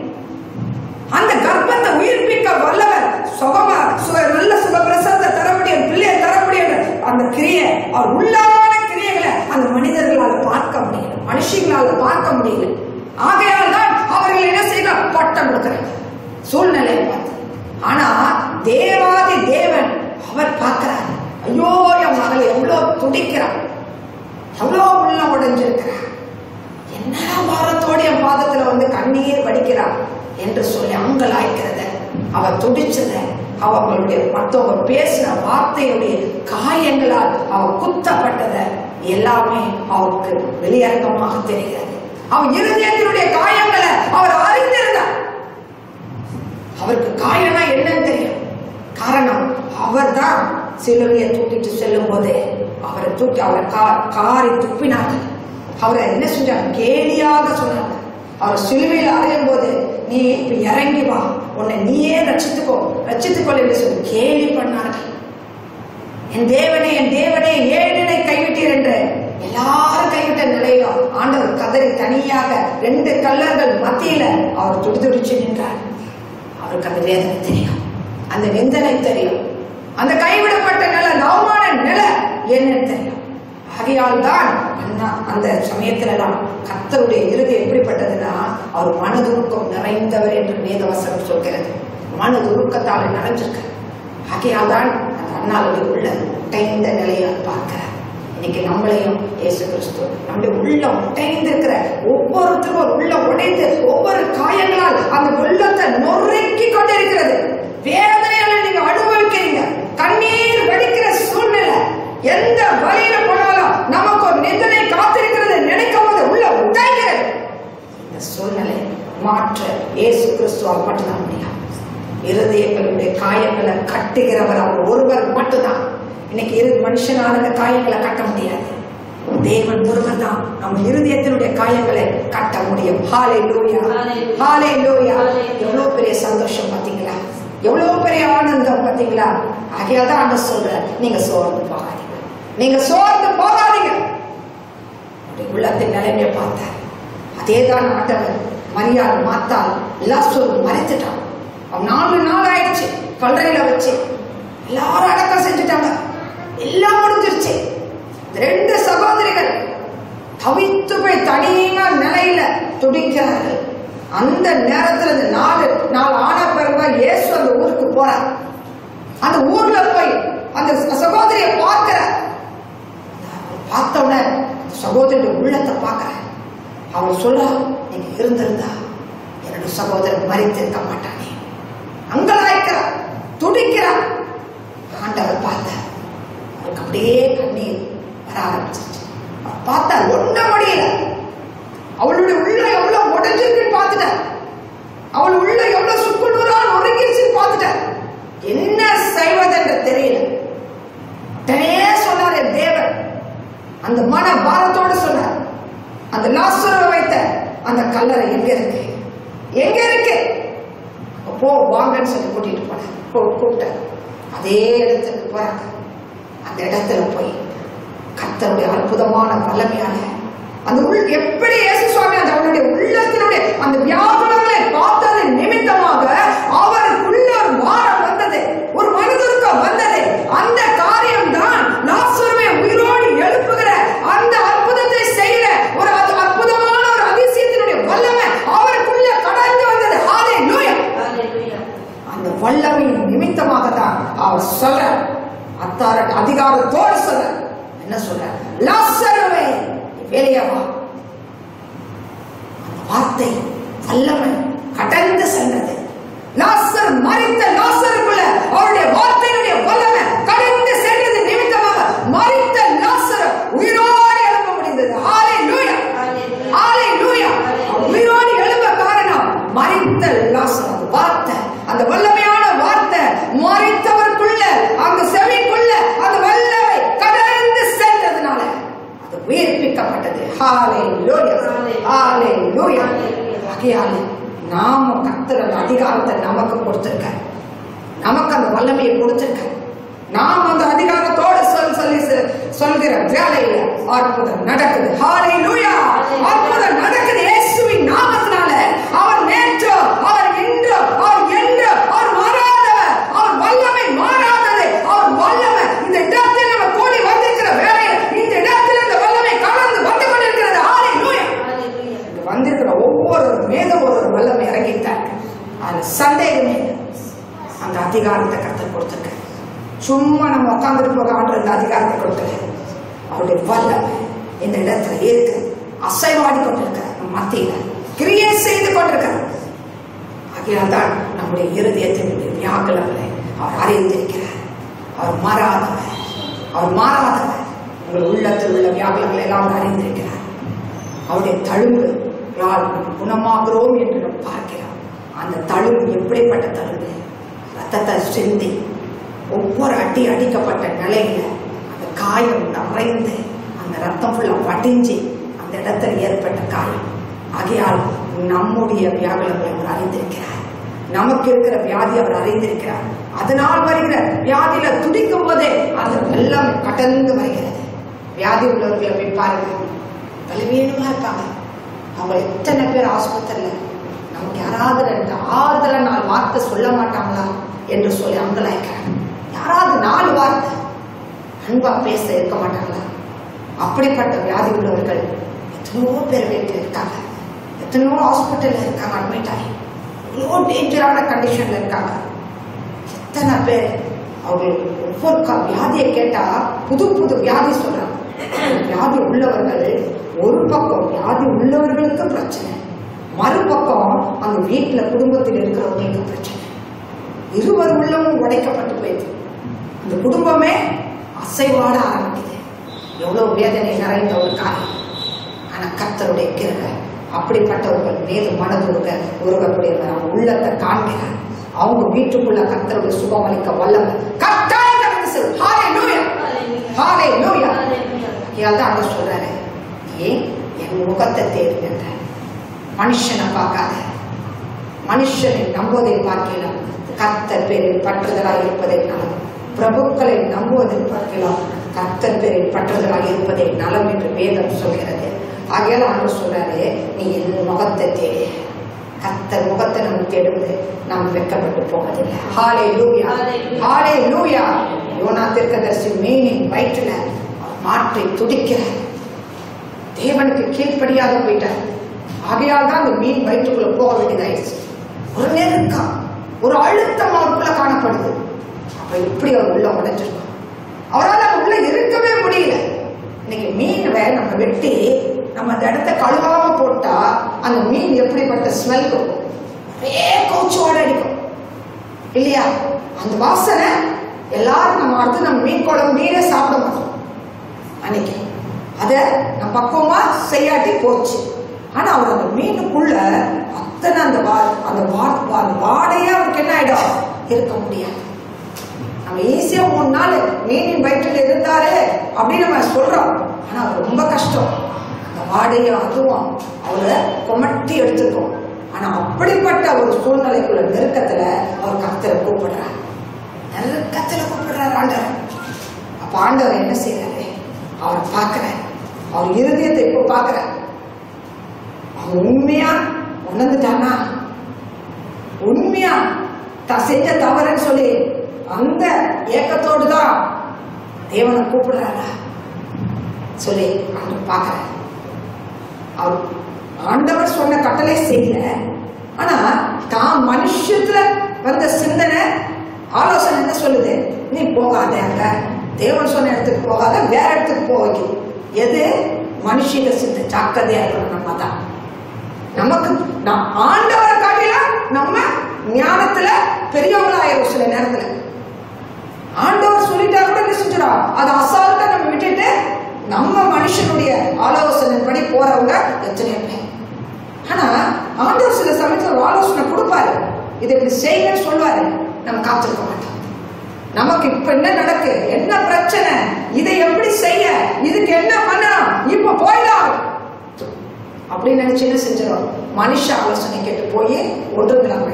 அந்த கர்ப்பத்தை உயிர்ப்பிக்க வல்லவர் சுகமா சுக நல்ல சுக பிரசவத்தை தர முடியும் பிள்ளையை தர முடியும் அந்த கிரியை அவர் உள்ளான கிரியைகளை அந்த மனிதர்களால பார்க்க முடியல மனுஷங்களால பார்க்க முடியல ஆகையால் தான் அவர்கள் என்ன செய்யலாம் பட்டம் கொடுக்குறாங்க சூழ்நிலையை பார்த்து ஆனா தேவாதி தேவன் அவர் பார்க்கிறார் ஐயோ என் மகள் எவ்வளவு துடிக்கிறான் எவ்வளோ உள்ள உடைஞ்சிருக்கிறார் என்னடா வாரத்தோட என் பாதத்துல வந்து கண்ணீர் வடிக்கிறார் என்று சொல்லி அங்கலாய்க்கிறத அவ துடிச்சத அவங்களுடைய மற்றவங்க பேசின வார்த்தையுடைய காயங்களால் அவ குத்தப்பட்டத எல்லாமே அவருக்கு வெளியரங்கமாக தெரிகிறது அவன் இருதயத்தினுடைய காயங்களை அவர் அறிந்திருந்தார் அவருக்கு காயம்னா என்னன்னு தெரியும் காரணம் அவர்தான் சிலுவையை தூக்கிட்டு செல்லும் போது அவரை தூக்கி அவரை கா- காரி துப்பினாங்க அவரை என்ன செஞ்சாங்க கேலியாக சொன்னாங்க அவர் சிலுவையில் அறையும் போது நீ இப்ப இறங்கி வா உன்னை நீயே ரட்சித்துக்கோ ரட்சித்துக்கொள் என்று சொல்லி கேலி பண்ணார்கள் என் தேவனே என் தேவனே ஏழினை கைவிட்டீர் என்று எல்லாரும் கைவிட்ட நிலையிலும் ஆண்டவர் கதறி தனியாக ரெண்டு கல்லர்கள் மத்தியில அவர் துடிதுடிச்சு நின்றார் அவருக்கு அந்த வேதனை தெரியும் அந்த நிந்தனை தெரியும் அந்த கைவிடப்பட்ட நில நவமான நில என்னன்னு தெரியும் ஆகையால் தான் அண்ணா அந்த சமயத்துல தான் கர்த்தருடைய இறுதி எப்படிப்பட்டதுன்னா அவர் மனதுருக்கம் நிறைந்தவர் என்று வேதவசனம் சொல்கிறது மனதுருக்கத்தால் நிறைஞ்சிருக்க ஆகையால் தான் அந்த அண்ணாளுடைய உள்ள உடைந்த நிலையை பார்க்கிறார் இன்னைக்கு நம்மளையும் இயேசு கிறிஸ்து நம்முடைய உள்ள உடைந்திருக்கிற ஒவ்வொருத்தரும் ஒரு உள்ள உடைந்து ஒவ்வொரு காயங்களால் அந்த உள்ளத்தை நொறுக்கி கொண்டிருக்கிறது வேதனையால நீங்க அனுபவிக்கிறீங்க கண்ணீர் வெடிக்கிற சூழ்நிலை எந்த வழியில போனாலும் நமக்கு ஒரு நிந்தனை காத்திருக்கிறது நினைக்கும் போது உள்ள உடைகிறது இந்த சூழ்நிலை மாற்ற இயேசு கிறிஸ்துவால் மட்டும்தான் முடியும் இருதயங்களுடைய காயங்களை கட்டுகிறவர் அவர் ஒருவர் மட்டும்தான் இன்னைக்கு இரு மனுஷனால இந்த காயங்களை கட்ட முடியாது தேவன் ஒருவர் தான் நம்ம இருதயத்தினுடைய காயங்களை கட்ட முடியும் ஹாலே லூயா Hallelujah. ஹாலே லூயா Hallelujah. எவ்வளவு பெரிய சந்தோஷம் பாத்தீங்களா எவ்வளவு பெரிய ஆனந்தம் பாத்தீங்களா ஆகையால் தான் ஆண்டவர் சொல்ற நீங்க சோர்ந்து போகாதீங்க நீங்க சோர்ந்து போகாதீங்க அவருடைய உள்ளத்தின் நிலைமையை பார்த்தார் அதே தான் ஆண்டவர் மரியாள் மாத்தால் லாஸ்டர் மறைத்துட்டான் அவன் நாலு நாள் ஆயிடுச்சு கல்லறையில வச்சு எல்லாரும் அடக்கம் செஞ்சுட்டாங்க எல்லாம் முடிஞ்சிருச்சு இந்த ரெண்டு சகோதரிகள் தவித்து போய் தனியா நிலையில துடிக்கிறார்கள் அந்த நேரத்துல இந்த நாலு நாலு ஆன பிறகுதான் இயேசு அந்த ஊருக்கு போறார் அந்த ஊர்ல போய் அந்த சகோதரியை பார்க்கிறார் பார்த்த உடனே அந்த சகோதரியோட உள்ளத்தை பார்க்கிறேன் அவள் சொல்றா நீங்க இருந்திருந்தா என்னோட சகோதரன் மறித்திருக்க மாட்டானே அங்கலாய்க்கிறா துடிக்கிறா ஆண்டவர் பார்த்தார் அவருக்கு அப்படியே கண்ணீர் வர ஆரம்பிச்சிருச்சு அவர் பார்த்தா ஒண்ண முடியல அவளுடைய உள்ள எவ்வளவு உடைஞ்சிருக்குன்னு பார்த்துட்டார் அவள் உள்ள எவ்வளவு சுக்குநூறா நொறுங்கிருச்சுன்னு பார்த்துட்டார் என்ன செய்வதென்று தெரியல உடனே சொன்னார் என் தேவன் அந்த மன பாரத்தோடு சொன்னார் அந்த லாசுரை வைத்த அந்த கல்லறை எங்க இருக்கு எங்க இருக்கு போ வாங்கன்னு சொல்லி கூட்டிட்டு போனேன் போ கூப்பிட்டேன் அதே இடத்துக்கு போறாங்க அந்த இடத்துல போய் கர்த்தருடைய அற்புதமான வல்லமையால அந்த உள் எப்படி இயேசு சுவாமி அந்த அவருடைய உள்ளத்தினுடைய அந்த வியாகுலங்களை பார்த்தது நிமித்தமாக அவருக்குள்ள ஒரு மாறம் வந்தது ஒரு மனிதருக்கம் வந்தது அந்த காரியம் தான் லாசருவை உயிரோடு எழுப்புகிற அந்த அற்புதத்தை செய்கிற ஒரு அது அற்புதமான ஒரு அதிசயத்தினுடைய வல்லமை அவருக்குள்ள கடந்து வந்தது ஹalleluya Hallelujah. அந்த வல்லமையின் நிமித்தமாக தான் அவர் சொல்ற அத்தார அதிகாரத்தோடு சொல்ற என்ன சொல்ற லாசருவே வெளியே வா அந்த வார்த்தை வல்லமை கடந்து சென்றது லாசர் மறித்த லாசருக்குள்ள அவருடைய வார்த்தையினுடைய வல்லமை கடந்து சென்றது நிமித்தமாக மறித்த லாசர் உயிரோடு எழுப்ப முடிந்தது ஹalleluya Hallelujah. ஹalleluya உயிரோடு எழும்ப காரணம் மறித்த லாசர் அந்த வார்த்தை அந்த வல்லமையான வார்த்தை மறித்தவருக்குள்ள அந்த செவிக்குள்ள அந்த வல்லமை கடந்து சென்றதுனால அது உயிர்ப்பிக்கப்பட்டது ஹalleluya ஹalleluya ஆகையால நாம கர்த்தர் அந்த அதிகாரத்தை நமக்கு கொடுத்திருக்க நமக்கு அந்த வல்லமையை கொடுத்திருக்க நாம் அந்த அதிகாரத்தோடு சொல் சொல்லி சொ- சொல்கிற வேலையில அற்புதம் நடக்குது ஹalleluya அற்புதம் நடக்குது இயேசுவின் நாமத்தினால அவர் நேற்று அவர் இன்று அவர் என்று அவர் மாறாதவர் அவர் வல்லமை மாறாதது அவர் வல்லமை இந்த இடத்தில் நம்ம கூடி வந்திருக்கிற வேலையில் இந்த இடத்தில் இந்த வல்லமை கலந்து வந்து கொண்டிருக்கிறது ஹalleluya Hallelujah. இங்க வந்திருக்கிற ஒவ்வொரு மேலும் ஒரு வல்லமை இறங்கிட்டார் அது சந்தேகமே இல்லை. அந்த அதிகாரத்தை கருத்து கொடுத்துருக்க சும்மா நம்ம உட்காந்துட்டு போக ஆண்டு அந்த அதிகாரத்தை கொடுக்கல அவருடைய வல்லமை இந்த இடத்துல இருக்கு அசைவாடி கொண்டிருக்க நம்ம மத்தியில கிரியை செய்து கொண்டிருக்க ஆகையால் தான் நம்முடைய இருதயத்தினுடைய வியாகுலங்களை அவர் அறிந்திருக்கிறார் அவர் மாறாதவர் அவர் மாறாதவர் உங்கள் உள்ளத்தில் உள்ள வியாகுலங்களை எல்லாம் அவர் அறிந்திருக்கிறார் அவருடைய தழும்புகளால் நாம் குணமாகிறோம் என்று நாம் பார்க்கிறோம் அந்த தழும்பு எப்படிப்பட்ட தழும்பு ரத்தத்தை சிந்தி ஒவ்வொரு அடி அடிக்கப்பட்ட நிலையில அந்த காயம் நிறைந்து அந்த ரத்தம் ஃபுல்லா வடிஞ்சு அந்த இடத்துல ஏற்பட்ட காயம் ஆகையால் நம்முடைய வியாகுலங்களை அவர் அறிந்திருக்கிறார் நமக்கு இருக்கிற வியாதி அவர் அறிந்திருக்கிறார் அதனால் வருகிற வியாதியில துடிக்கும் போதே அது எல்லாம் கடந்து வருகிறது வியாதி உள்ளவர்களை போய் பாருங்க பலவீனமா இருக்காங்க அவங்க எத்தனை பேர் ஆஸ்பத்திரியில நமக்கு யாராவது ரெண்டு ஆறுதல நாலு வார்த்தை சொல்ல மாட்டாங்களா என்று சொல்லி அங்கலாய்க்கிறாங்க யாராவது நாலு வார்த்தை அன்பா பேச இருக்க மாட்டாங்களா அப்படிப்பட்ட வியாதி உள்ளவர்கள் எத்தனையோ பேர் வீட்டில் இருக்காங்க எத்தனையோ ஹாஸ்பிட்டல்ல இருக்காங்க அட்மிட் ஆகி எவ்வளோ டேஞ்சரான கண்டிஷன்ல இருக்காங்க எத்தனை பேர் அவங்களுக்கு ஒவ்வொரு க- வியாதியை கேட்டா புது புது வியாதி சொல்றாங்க வியாதி உள்ளவர்கள் ஒரு பக்கம் வியாதி உள்ளவர்களுக்கு பிரச்சனை மறுபக்கம் அந்த வீட்டுல குடும்பத்தில் இருக்கிறவங்களுக்கு பிரச்சனை இருவர் உள்ளமும் உடைக்கப்பட்டு போயிடுது அந்த குடும்பமே அசைவாட ஆரம்பிக்குது எவ்வளவு வேதனை நிறைந்த ஒரு காரியம் ஆனா கர்த்தருடைய கிருபை அப்படிப்பட்டவர்கள் மீது மனதுருக உருகக்கூடியவர் அவங்க உள்ளத்தை காண்கிறார் அவங்க வீட்டுக்குள்ள கர்த்தருடைய சுகம் அளிக்க வல்லவர் கட்டாயம் கடந்து செல்லும் ஹalleluya ஹalleluya Hallelujah. தான் அவர் சொல்றாரு ஏன் என் முகத்தை தேடுகின்ற மனுஷனை பார்க்காத மனுஷனை நம்புவதை பார்க்கலாம் கர்த்தர் பேரில் பற்றுதலாக இருப்பதை நலம் பிரபுக்களை நம்புவதை பார்க்கலாம் கர்த்தர் பேரில் பற்றுதலாக இருப்பதை நலம் என்று வேதம் சொல்கிறது ஆகையால் ஆண்டு சொல்றாரு நீ என் முகத்தை தேடு கர்த்தர் முகத்தை நம்ம தேடுவது நாம் வெட்கப்பட்டு போவதில்லை ஹாலே லூயா Hallelujah. ஹாலே லூயா யோனா தீர்க்கதரிசி மீனின் வயிற்றுல அவர் மாற்றை துடிக்கிறார் தேவனுக்கு கீழ்ப்படியாத போயிட்டார் ஆகையால் தான் அந்த மீன் வயிற்றுக்குள்ள போக வேண்டியதாயிடுச்சு ஒரு நெருக்கம் ஒரு அழுத்தம் அவருக்குள்ள காணப்படுது அப்ப எப்படி அவர் உள்ள உடைஞ்சிருக்கும் அவரால் அவர் உள்ள இருக்கவே முடியல இன்னைக்கு மீனை நம்ம வெட்டி நம்ம அந்த இடத்த கழுவாம போட்டா அந்த மீன் எப்படிப்பட்ட ஸ்மெல் கொடுக்கும் ஒரே கவுச்சோட அடிக்கும் இல்லையா அந்த வாசனை எல்லாரும் நம்ம அடுத்து நம்ம மீன் குழம்பு மீனே சாப்பிட மாட்டோம் அன்னைக்கு அதை நம்ம பக்குவமா செய்யாட்டி போச்சு ஆனா அவர் அந்த மீனுக்குள்ள அத்தனை அந்த வா அந்த வா அந்த வாடையே அவருக்கு என்ன ஆயிடும் இருக்க முடியாது நம்ம ஈஸியா மூணு நாள் மீனின் வயிற்றில் இருந்தாரு அப்படின்னு நம்ம சொல்றோம் ஆனா அது ரொம்ப கஷ்டம் அந்த வாடையும் அதுவும் அவரை கொமட்டி எடுத்துக்கும் ஆனா அப்படிப்பட்ட ஒரு சூழ்நிலைக்குள்ள நெருக்கத்துல அவர் கர்த்தரை கூப்பிடுறார் நெருக்கத்துல கூப்பிடுறாரு ஆண்டவர் அப்ப ஆண்டவர் என்ன செய்யறாரு அவரை பார்க்கிறேன் அவர் இருதயத்தை இப்போ பார்க்கிறேன் அவன் உண்மையா உணர்ந்துட்டானா உண்மையா தான் செஞ்ச தவறுன்னு சொல்லி அந்த ஏக்கத்தோடு தான் தேவனை கூப்பிடுறாரா சொல்லி ஆண்டவர் பார்க்கிறேன் அவர் ஆண்டவர் சொன்ன கட்டளை செய்யல ஆனா தான் மனுஷத்துல வந்த சிந்தனை ஆலோசனை என்ன சொல்லுது நீ போகாத அங்க தேவன் சொன்ன இடத்துக்கு போகாத வேற இடத்துக்கு போக எது மனுஷிக சிந்த ஜாக்கிரதையா இருக்கணும் நம்ம தான் நமக்கு நான் ஆண்டவரை காட்டிலும் நம்ம ஞானத்துல பெரியவங்களாயிரும் சில நேரத்துல ஆண்டவர் சொல்லிட்டா கூட என்ன செஞ்சிடும் அதை அசால்ட்டா நம்ம விட்டுட்டு நம்ம மனுஷனுடைய ஆலோசனைப்படி போறவங்க எத்தனையோ பேர் ஆனா ஆண்டவர் சில சமயத்துல ஒரு ஆலோசனை கொடுப்பாரு இதை இப்படி செய்யுங்கன்னு சொல்லுவாரு நம்ம காத்திருக்க மாட்டோம் நமக்கு இப்ப என்ன நடக்கு என்ன பிரச்சனை இதை எப்படி செய்ய இதுக்கு என்ன பண்ணணும் இப்ப போயிடலாம் அப்படின்னு நினைச்சு என்ன செஞ்சிடும் மனுஷ ஆலோசனை கேட்டு போய் ஒன்றுங்களாம்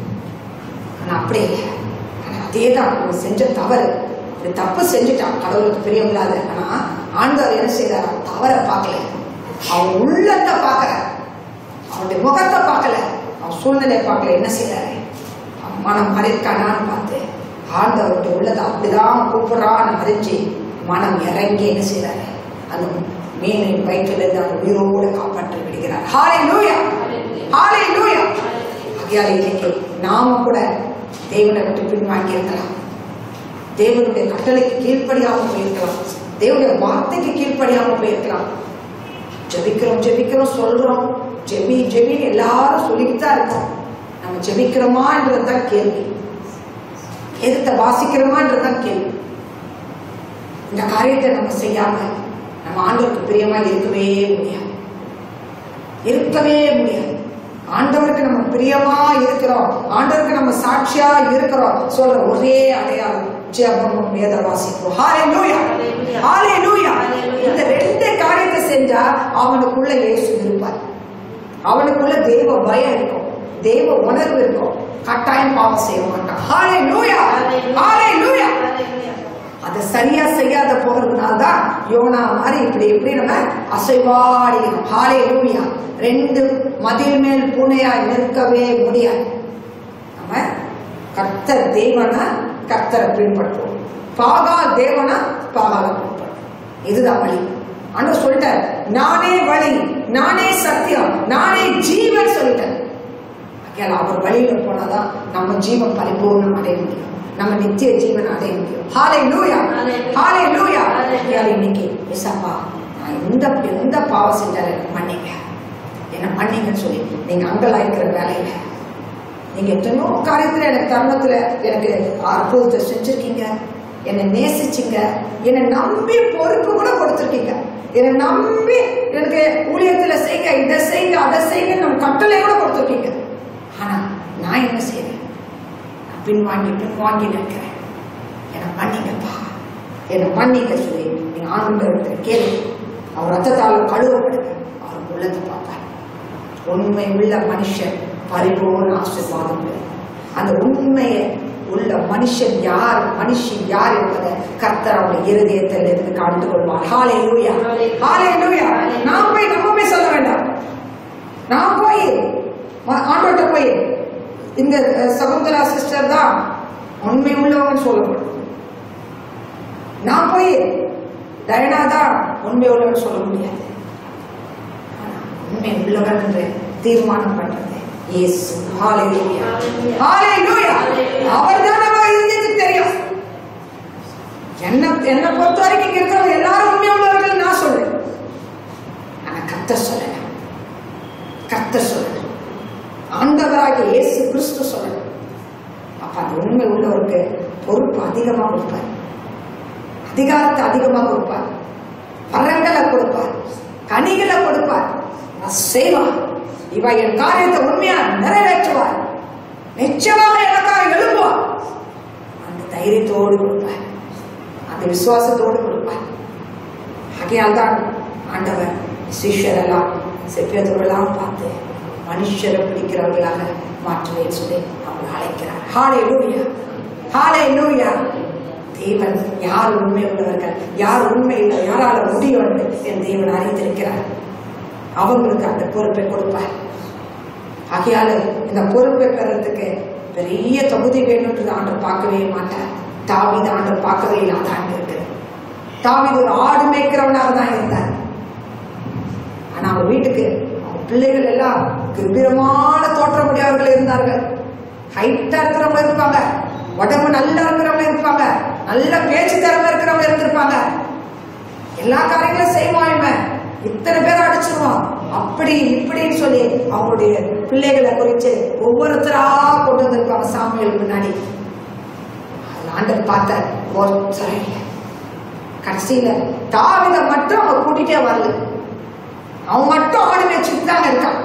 ஆனா அப்படி இல்லை ஆனா அதே தான் அவன் செஞ்ச தவறு அப்படி தப்பு செஞ்சுட்டான் கடவுளுக்கு பிரியமில்லாத ஆனா ஆண்டவர் என்ன செய்யறாரு அவன் தவறை பார்க்கல அவன் உள்ளத்தை பார்க்கற அவனுடைய முகத்தை பார்க்கல அவன் சூழ்நிலையை பார்க்கல என்ன செய்யறாரு அவன் மனம் மறைக்கானான்னு பார்த்து ஆண்டவருடைய உள்ளதை அப்படிதான் கூப்பிடுறான்னு அறிஞ்சு மனம் இறங்கி என்ன செய்யறாரு அந்த மீனின் வயிற்றிலிருந்து அந்த உயிரோடு காப்பாற்றி விடுகிறார் ஹாலே லூயா ஹாலே லூயா ஆகையால் இன்னைக்கு நாம கூட தேவனை விட்டு பின்வாங்கி இருக்கலாம் தேவனுடைய கட்டளைக்கு கீழ்ப்படியாம போயிருக்கலாம் தேவனுடைய வார்த்தைக்கு கீழ்ப்படியாம போயிருக்கலாம் ஜெபிக்கிறோம் ஜெபிக்கிறோம் சொல்றோம் ஜெபி ஜெபின்னு எல்லாரும் சொல்லிட்டு தான் இருக்கோம் நம்ம ஜெபிக்கிறோமான்றது தான் கேள்வி எதிர்த்த வாசிக்கிறோமான்றது தான் கேள்வி இந்த காரியத்தை நம்ம செய்யாம நம்ம ஆண்டவருக்கு பிரியமா இருக்கவே முடியாது இருக்கவே முடியாது ஆண்டவருக்கு நம்ம பிரியமா இருக்கிறோம் ஆண்டவருக்கு நம்ம சாட்சியா இருக்கிறோம் சொல்ற ஒரே அடையாளம் ஜெபமும் வேத வாசிப்போம் ஹalleluya ஹalleluya இந்த ரெண்டு காரியத்தை செஞ்சா அவனுக்குள்ள இயேசு இருப்பார் அவனுக்குள்ள தெய்வ பயம் இருக்கும் தெய்வ உணர்வு இருக்கும் கட்டாயம் பாவம் செய்ய மாட்டான் ஹalleluya ஹalleluya அதை சரியா செய்யாத போகிறதுனால தான் யோனா மாதிரி இப்படி இப்படி நம்ம அசைவாடிக்கிறோம் ஹாலே லூயா ரெண்டு மதில் மேல் பூனையா நிற்கவே முடியாது நம்ம கர்த்தர் தேவனா கர்த்தரை பின்பற்றுவோம் பாகா தேவனா பாகால பின்பற்றுவோம் இதுதான் வழி ஆனா சொல்லிட்டார் நானே வழி நானே சத்தியம் நானே ஜீவன் சொல்லிட்டேன் ஆகையால் அவர் வழியில போனாதான் நம்ம ஜீவன் பரிபூர்ணம் அடைய முடியும் நம்ம நித்திய ஜீவன் அடைய முடியும் ஹாலே லூயா ஹாலே லூயா ஆகையால் இன்னைக்கு ஏசப்பா நான் எந்த எந்த பாவம் செஞ்சாலும் எனக்கு மன்னிங்க என்ன மன்னிங்கன்னு சொல்லி நீங்க அங்கலாய்க்கிற வேலையில நீங்க எத்தனையோ காரியத்துல எனக்கு தருணத்துல எனக்கு அற்புதத்தை செஞ்சிருக்கீங்க என்னை நேசிச்சீங்க என்னை நம்பி பொறுப்பு கூட கொடுத்துருக்கீங்க என்னை நம்பி எனக்கு ஊழியத்துல செய்யுங்க இதை செய்யுங்க அதை செய்யுங்க நம்ம கட்டளை கூட கொடுத்துருக்கீங்க ஆனா நான் என்ன செய்யறேன் நான் பின்வாங்கி பின்வாங்கி நிற்கிறேன் என்னை மன்னிங்கப்பா என்னை மன்னிக்க சொல்லி நீங்க ஆனந்த கேளு அவர் ரத்தத்தால் கழுவப்படுங்க அவர் உள்ளத்தை பார்ப்பார் உண்மை உள்ள மனுஷன் பரிபூர்ண ஆசீர்வாதம் பெறும். அந்த உண்மையை உள்ள மனுஷன் யார் மனுஷன் யார் என்பதை கர்த்தர் அவருடைய இருதயத்தில் இருந்து கண்டு கொள்வார் ஹாலே லூயா ஹாலே லூயா நான் போய் நம்ம போய் சொல்ல வேண்டாம் நான் போய் ம- ஆண்டவர்கிட்ட போய் இந்த அஹ், சகுந்தலா சிஸ்டர் தான் உண்மை உள்ளவங்கன்னு சொல்லப்படும் நான் போய் டயனா தான் உண்மை உள்ளவன் சொல்ல முடியாது ஆனா, உண்மை உள்ளவன் என்று தீர்மானம் பண்றது இயேசு ஹalleluya ஹalleluya அவர்தான் நம்ம இருந்ததுக்கு தெரியும் என்ன என்னை பொறுத்த வரைக்கும் இங்க இருக்கிறவங்க எல்லாரும் உண்மை உள்ளவர்கள் நான் சொல்றேன் ஆனா கர்த்தர் சொல்லணும் கர்த்தர் சொல்லணும் ஆண்டவராகிய இயேசு கிறிஸ்து சொல்லணும் அப்ப அந்த உண்மை உள்ளவருக்கு பொறுப்பு அதிகமா கொடுப்பார் அதிகாரத்தை அதிகமா கொடுப்பார் வரங்களை கொடுப்பார் கனிகளை கொடுப்பார் நான் செய்வார் இவ என் காரியத்தை உண்மையா நிறைவேற்றுவார் நிச்சயமாக எனக்காக எழும்புவார் அந்த தைரியத்தோடு கொடுப்பார் அந்த விசுவாசத்தோடு கொடுப்பார் ஆகையால் தான் ஆண்டவர் சிஷ்யரெல்லாம் செப்பியதோடெல்லாம் பார்த்து மனுஷரை பிடிக்கிறவர்களாக மாற்றுவேன் சொல்லி அவங்களை அழைக்கிறார் ஹாலே லூயா ஹாலே லூயா தேவன் யார் உண்மை உள்ளவர்கள் யார் உண்மை இல்லை யாரால முடியும் என்று என் தேவன் அறிந்திருக்கிறார் அவங்களுக்கு அந்த பொறுப்பை கொடுப்பார் ஆகையால இந்த பொறுப்பை பெறத்துக்கு பெரிய தொகுதி வேணும்ன்றது ஆண்டவர் பார்க்கவே மாட்டார் தாவீது ஆண்டவர் பார்க்கவே இல்லாத ஆண்டு இருக்கு தாவீது ஒரு ஆடு மேய்க்கிறவனாக தான் இருந்தார் ஆனா அவங்க வீட்டுக்கு அவங்க பிள்ளைகள் எல்லாம் கம்பீரமான தோற்றமுடையவர்கள் இருந்தார்கள் ஹைட்டா இருக்கிறவங்க இருப்பாங்க உடம்பு நல்லா இருக்கிறவங்க இருப்பாங்க நல்ல பேச்சு திறமை இருக்கிறவங்க இருந்திருப்பாங்க எல்லா காரியங்களும் செய்வான் இவன் இத்தனை பேர் அடிச்சிருவான் அப்படி இப்படின்னு சொல்லி அவங்களுடைய பிள்ளைகளை குறித்து ஒவ்வொருத்தரா கொண்டு வந்திருப்பாங்க சாமியல் முன்னாடி அதுல ஆண்டவர் பார்த்த ஒருத்தரை இல்லை கடைசியில தாவித மட்டும் அவங்க கூட்டிட்டே வரல அவன் மட்டும் ஆடு மேய்ச்சிட்டு தாங்க இருக்கான்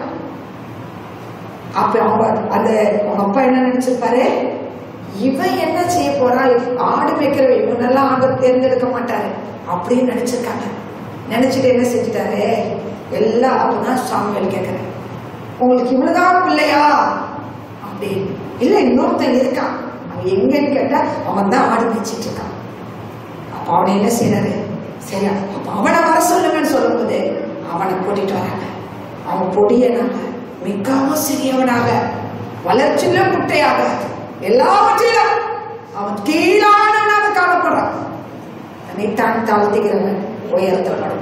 அப்ப அவங்க அந்த அவங்க அப்பா என்ன நினைச்சிருப்பாரு இவன் என்ன செய்ய போறான் ஆடு மேய்க்கிறவன் இவனெல்லாம் ஆண்டவர் தேர்ந்தெடுக்க மாட்டாரு அப்படின்னு நினைச்சிருக்காங்க நினைச்சிட்டு என்ன செஞ்சுட்டாரு எல்லாம் அப்பதான் சாமியல் கேட்கிறேன் உங்களுக்கு இவ்வளவுதான் பிள்ளையா அப்படின்னு இல்ல இன்னொருத்தன் இருக்கான் அவன் எங்கன்னு கேட்டா அவன் தான் ஆடு மேய்ச்சிட்டு இருக்கான் அப்ப அவனை என்ன செய்யறாரு சரியா அப்ப அவனை வர சொல்லுங்கன்னு சொல்லும்போது அவனை கூட்டிட்டு வராங்க அவன் பொடியனாக மிகவும் சிறியவனாக வளர்ச்சியில குட்டையாக எல்லாவற்றிலும் அவன் கீழானவனாக காணப்படுறான் தன்னைத்தான் தாழ்த்துகிறவன் உயர்த்தப்படுவான்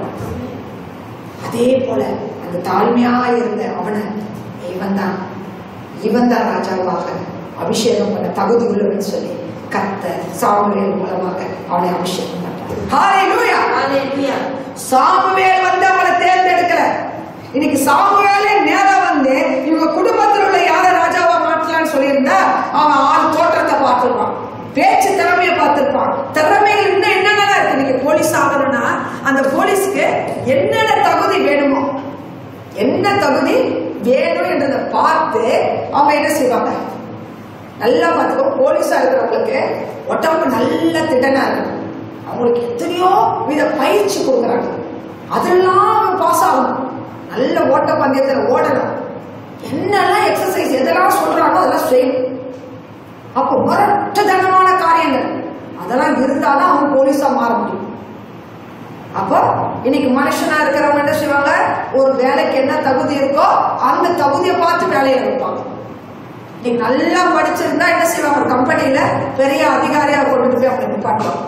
அதே போல அந்த தாழ்மையா இருந்த அவனை இவன் தான் இவன் தான் ராஜாவாக அபிஷேகம் பண்ண தகுதி உள்ளவன் சொல்லி கத்த சாமுவேல் மூலமாக அவனை அபிஷேகம் பண்றான் ஹalleluya Hallelujah. சாமுவேல் வந்து அவனை தேர்ந்தெடுக்கல இன்னைக்கு சாமுவேலே நேரா வந்து இவங்க குடும்பத்தில் உள்ள யார ராஜாவா மாற்றலாம்னு சொல்லியிருந்தா அவன் ஆள் தோற்றத்தை பார்த்துருப்பான் பேச்சு திறமையை பார்த்திருப்பான் திறமைகள் இன்னும் என்னென்ன இருக்கு இன்னைக்கு போலீஸ் ஆகணும்னா அந்த போலீஸ்க்கு என்னென்ன தகுதி வேணுமோ என்ன தகுதி வேணும் என்றதை பார்த்து அவங்க என்ன செய்வாங்க நல்லா பார்த்துக்கோ போலீஸா இருக்கிறவங்களுக்கு ஒட்டவங்க நல்ல திடனா இருக்கணும் அவங்களுக்கு எத்தனையோ வித பயிற்சி கொடுக்குறாங்க அதெல்லாம் அவன் பாஸ் ஆகணும் நல்ல ஓட்ட பந்தயத்தில் ஓடணும் என்னெல்லாம் எக்ஸசைஸ் எதெல்லாம் சொல்றாங்களோ அதெல்லாம் செய்யணும் அப்போ முரட்டுத்தனமான காரியங்கள் அதெல்லாம் இருந்தாதான் அவன் போலீஸா மாற முடியும் அப்போ இன்னைக்கு மனுஷனா இருக்கிறவங்க என்ன செய்வாங்க ஒரு வேலைக்கு என்ன தகுதி இருக்கோ அந்த தகுதியை பார்த்து வேலையை வைப்பாங்க நீங்க நல்லா படிச்சிருந்தா என்ன செய்வாங்க ஒரு கம்பெனியில பெரிய அதிகாரியா கொண்டுட்டு போய் அவங்க நிப்பாட்டுவாங்க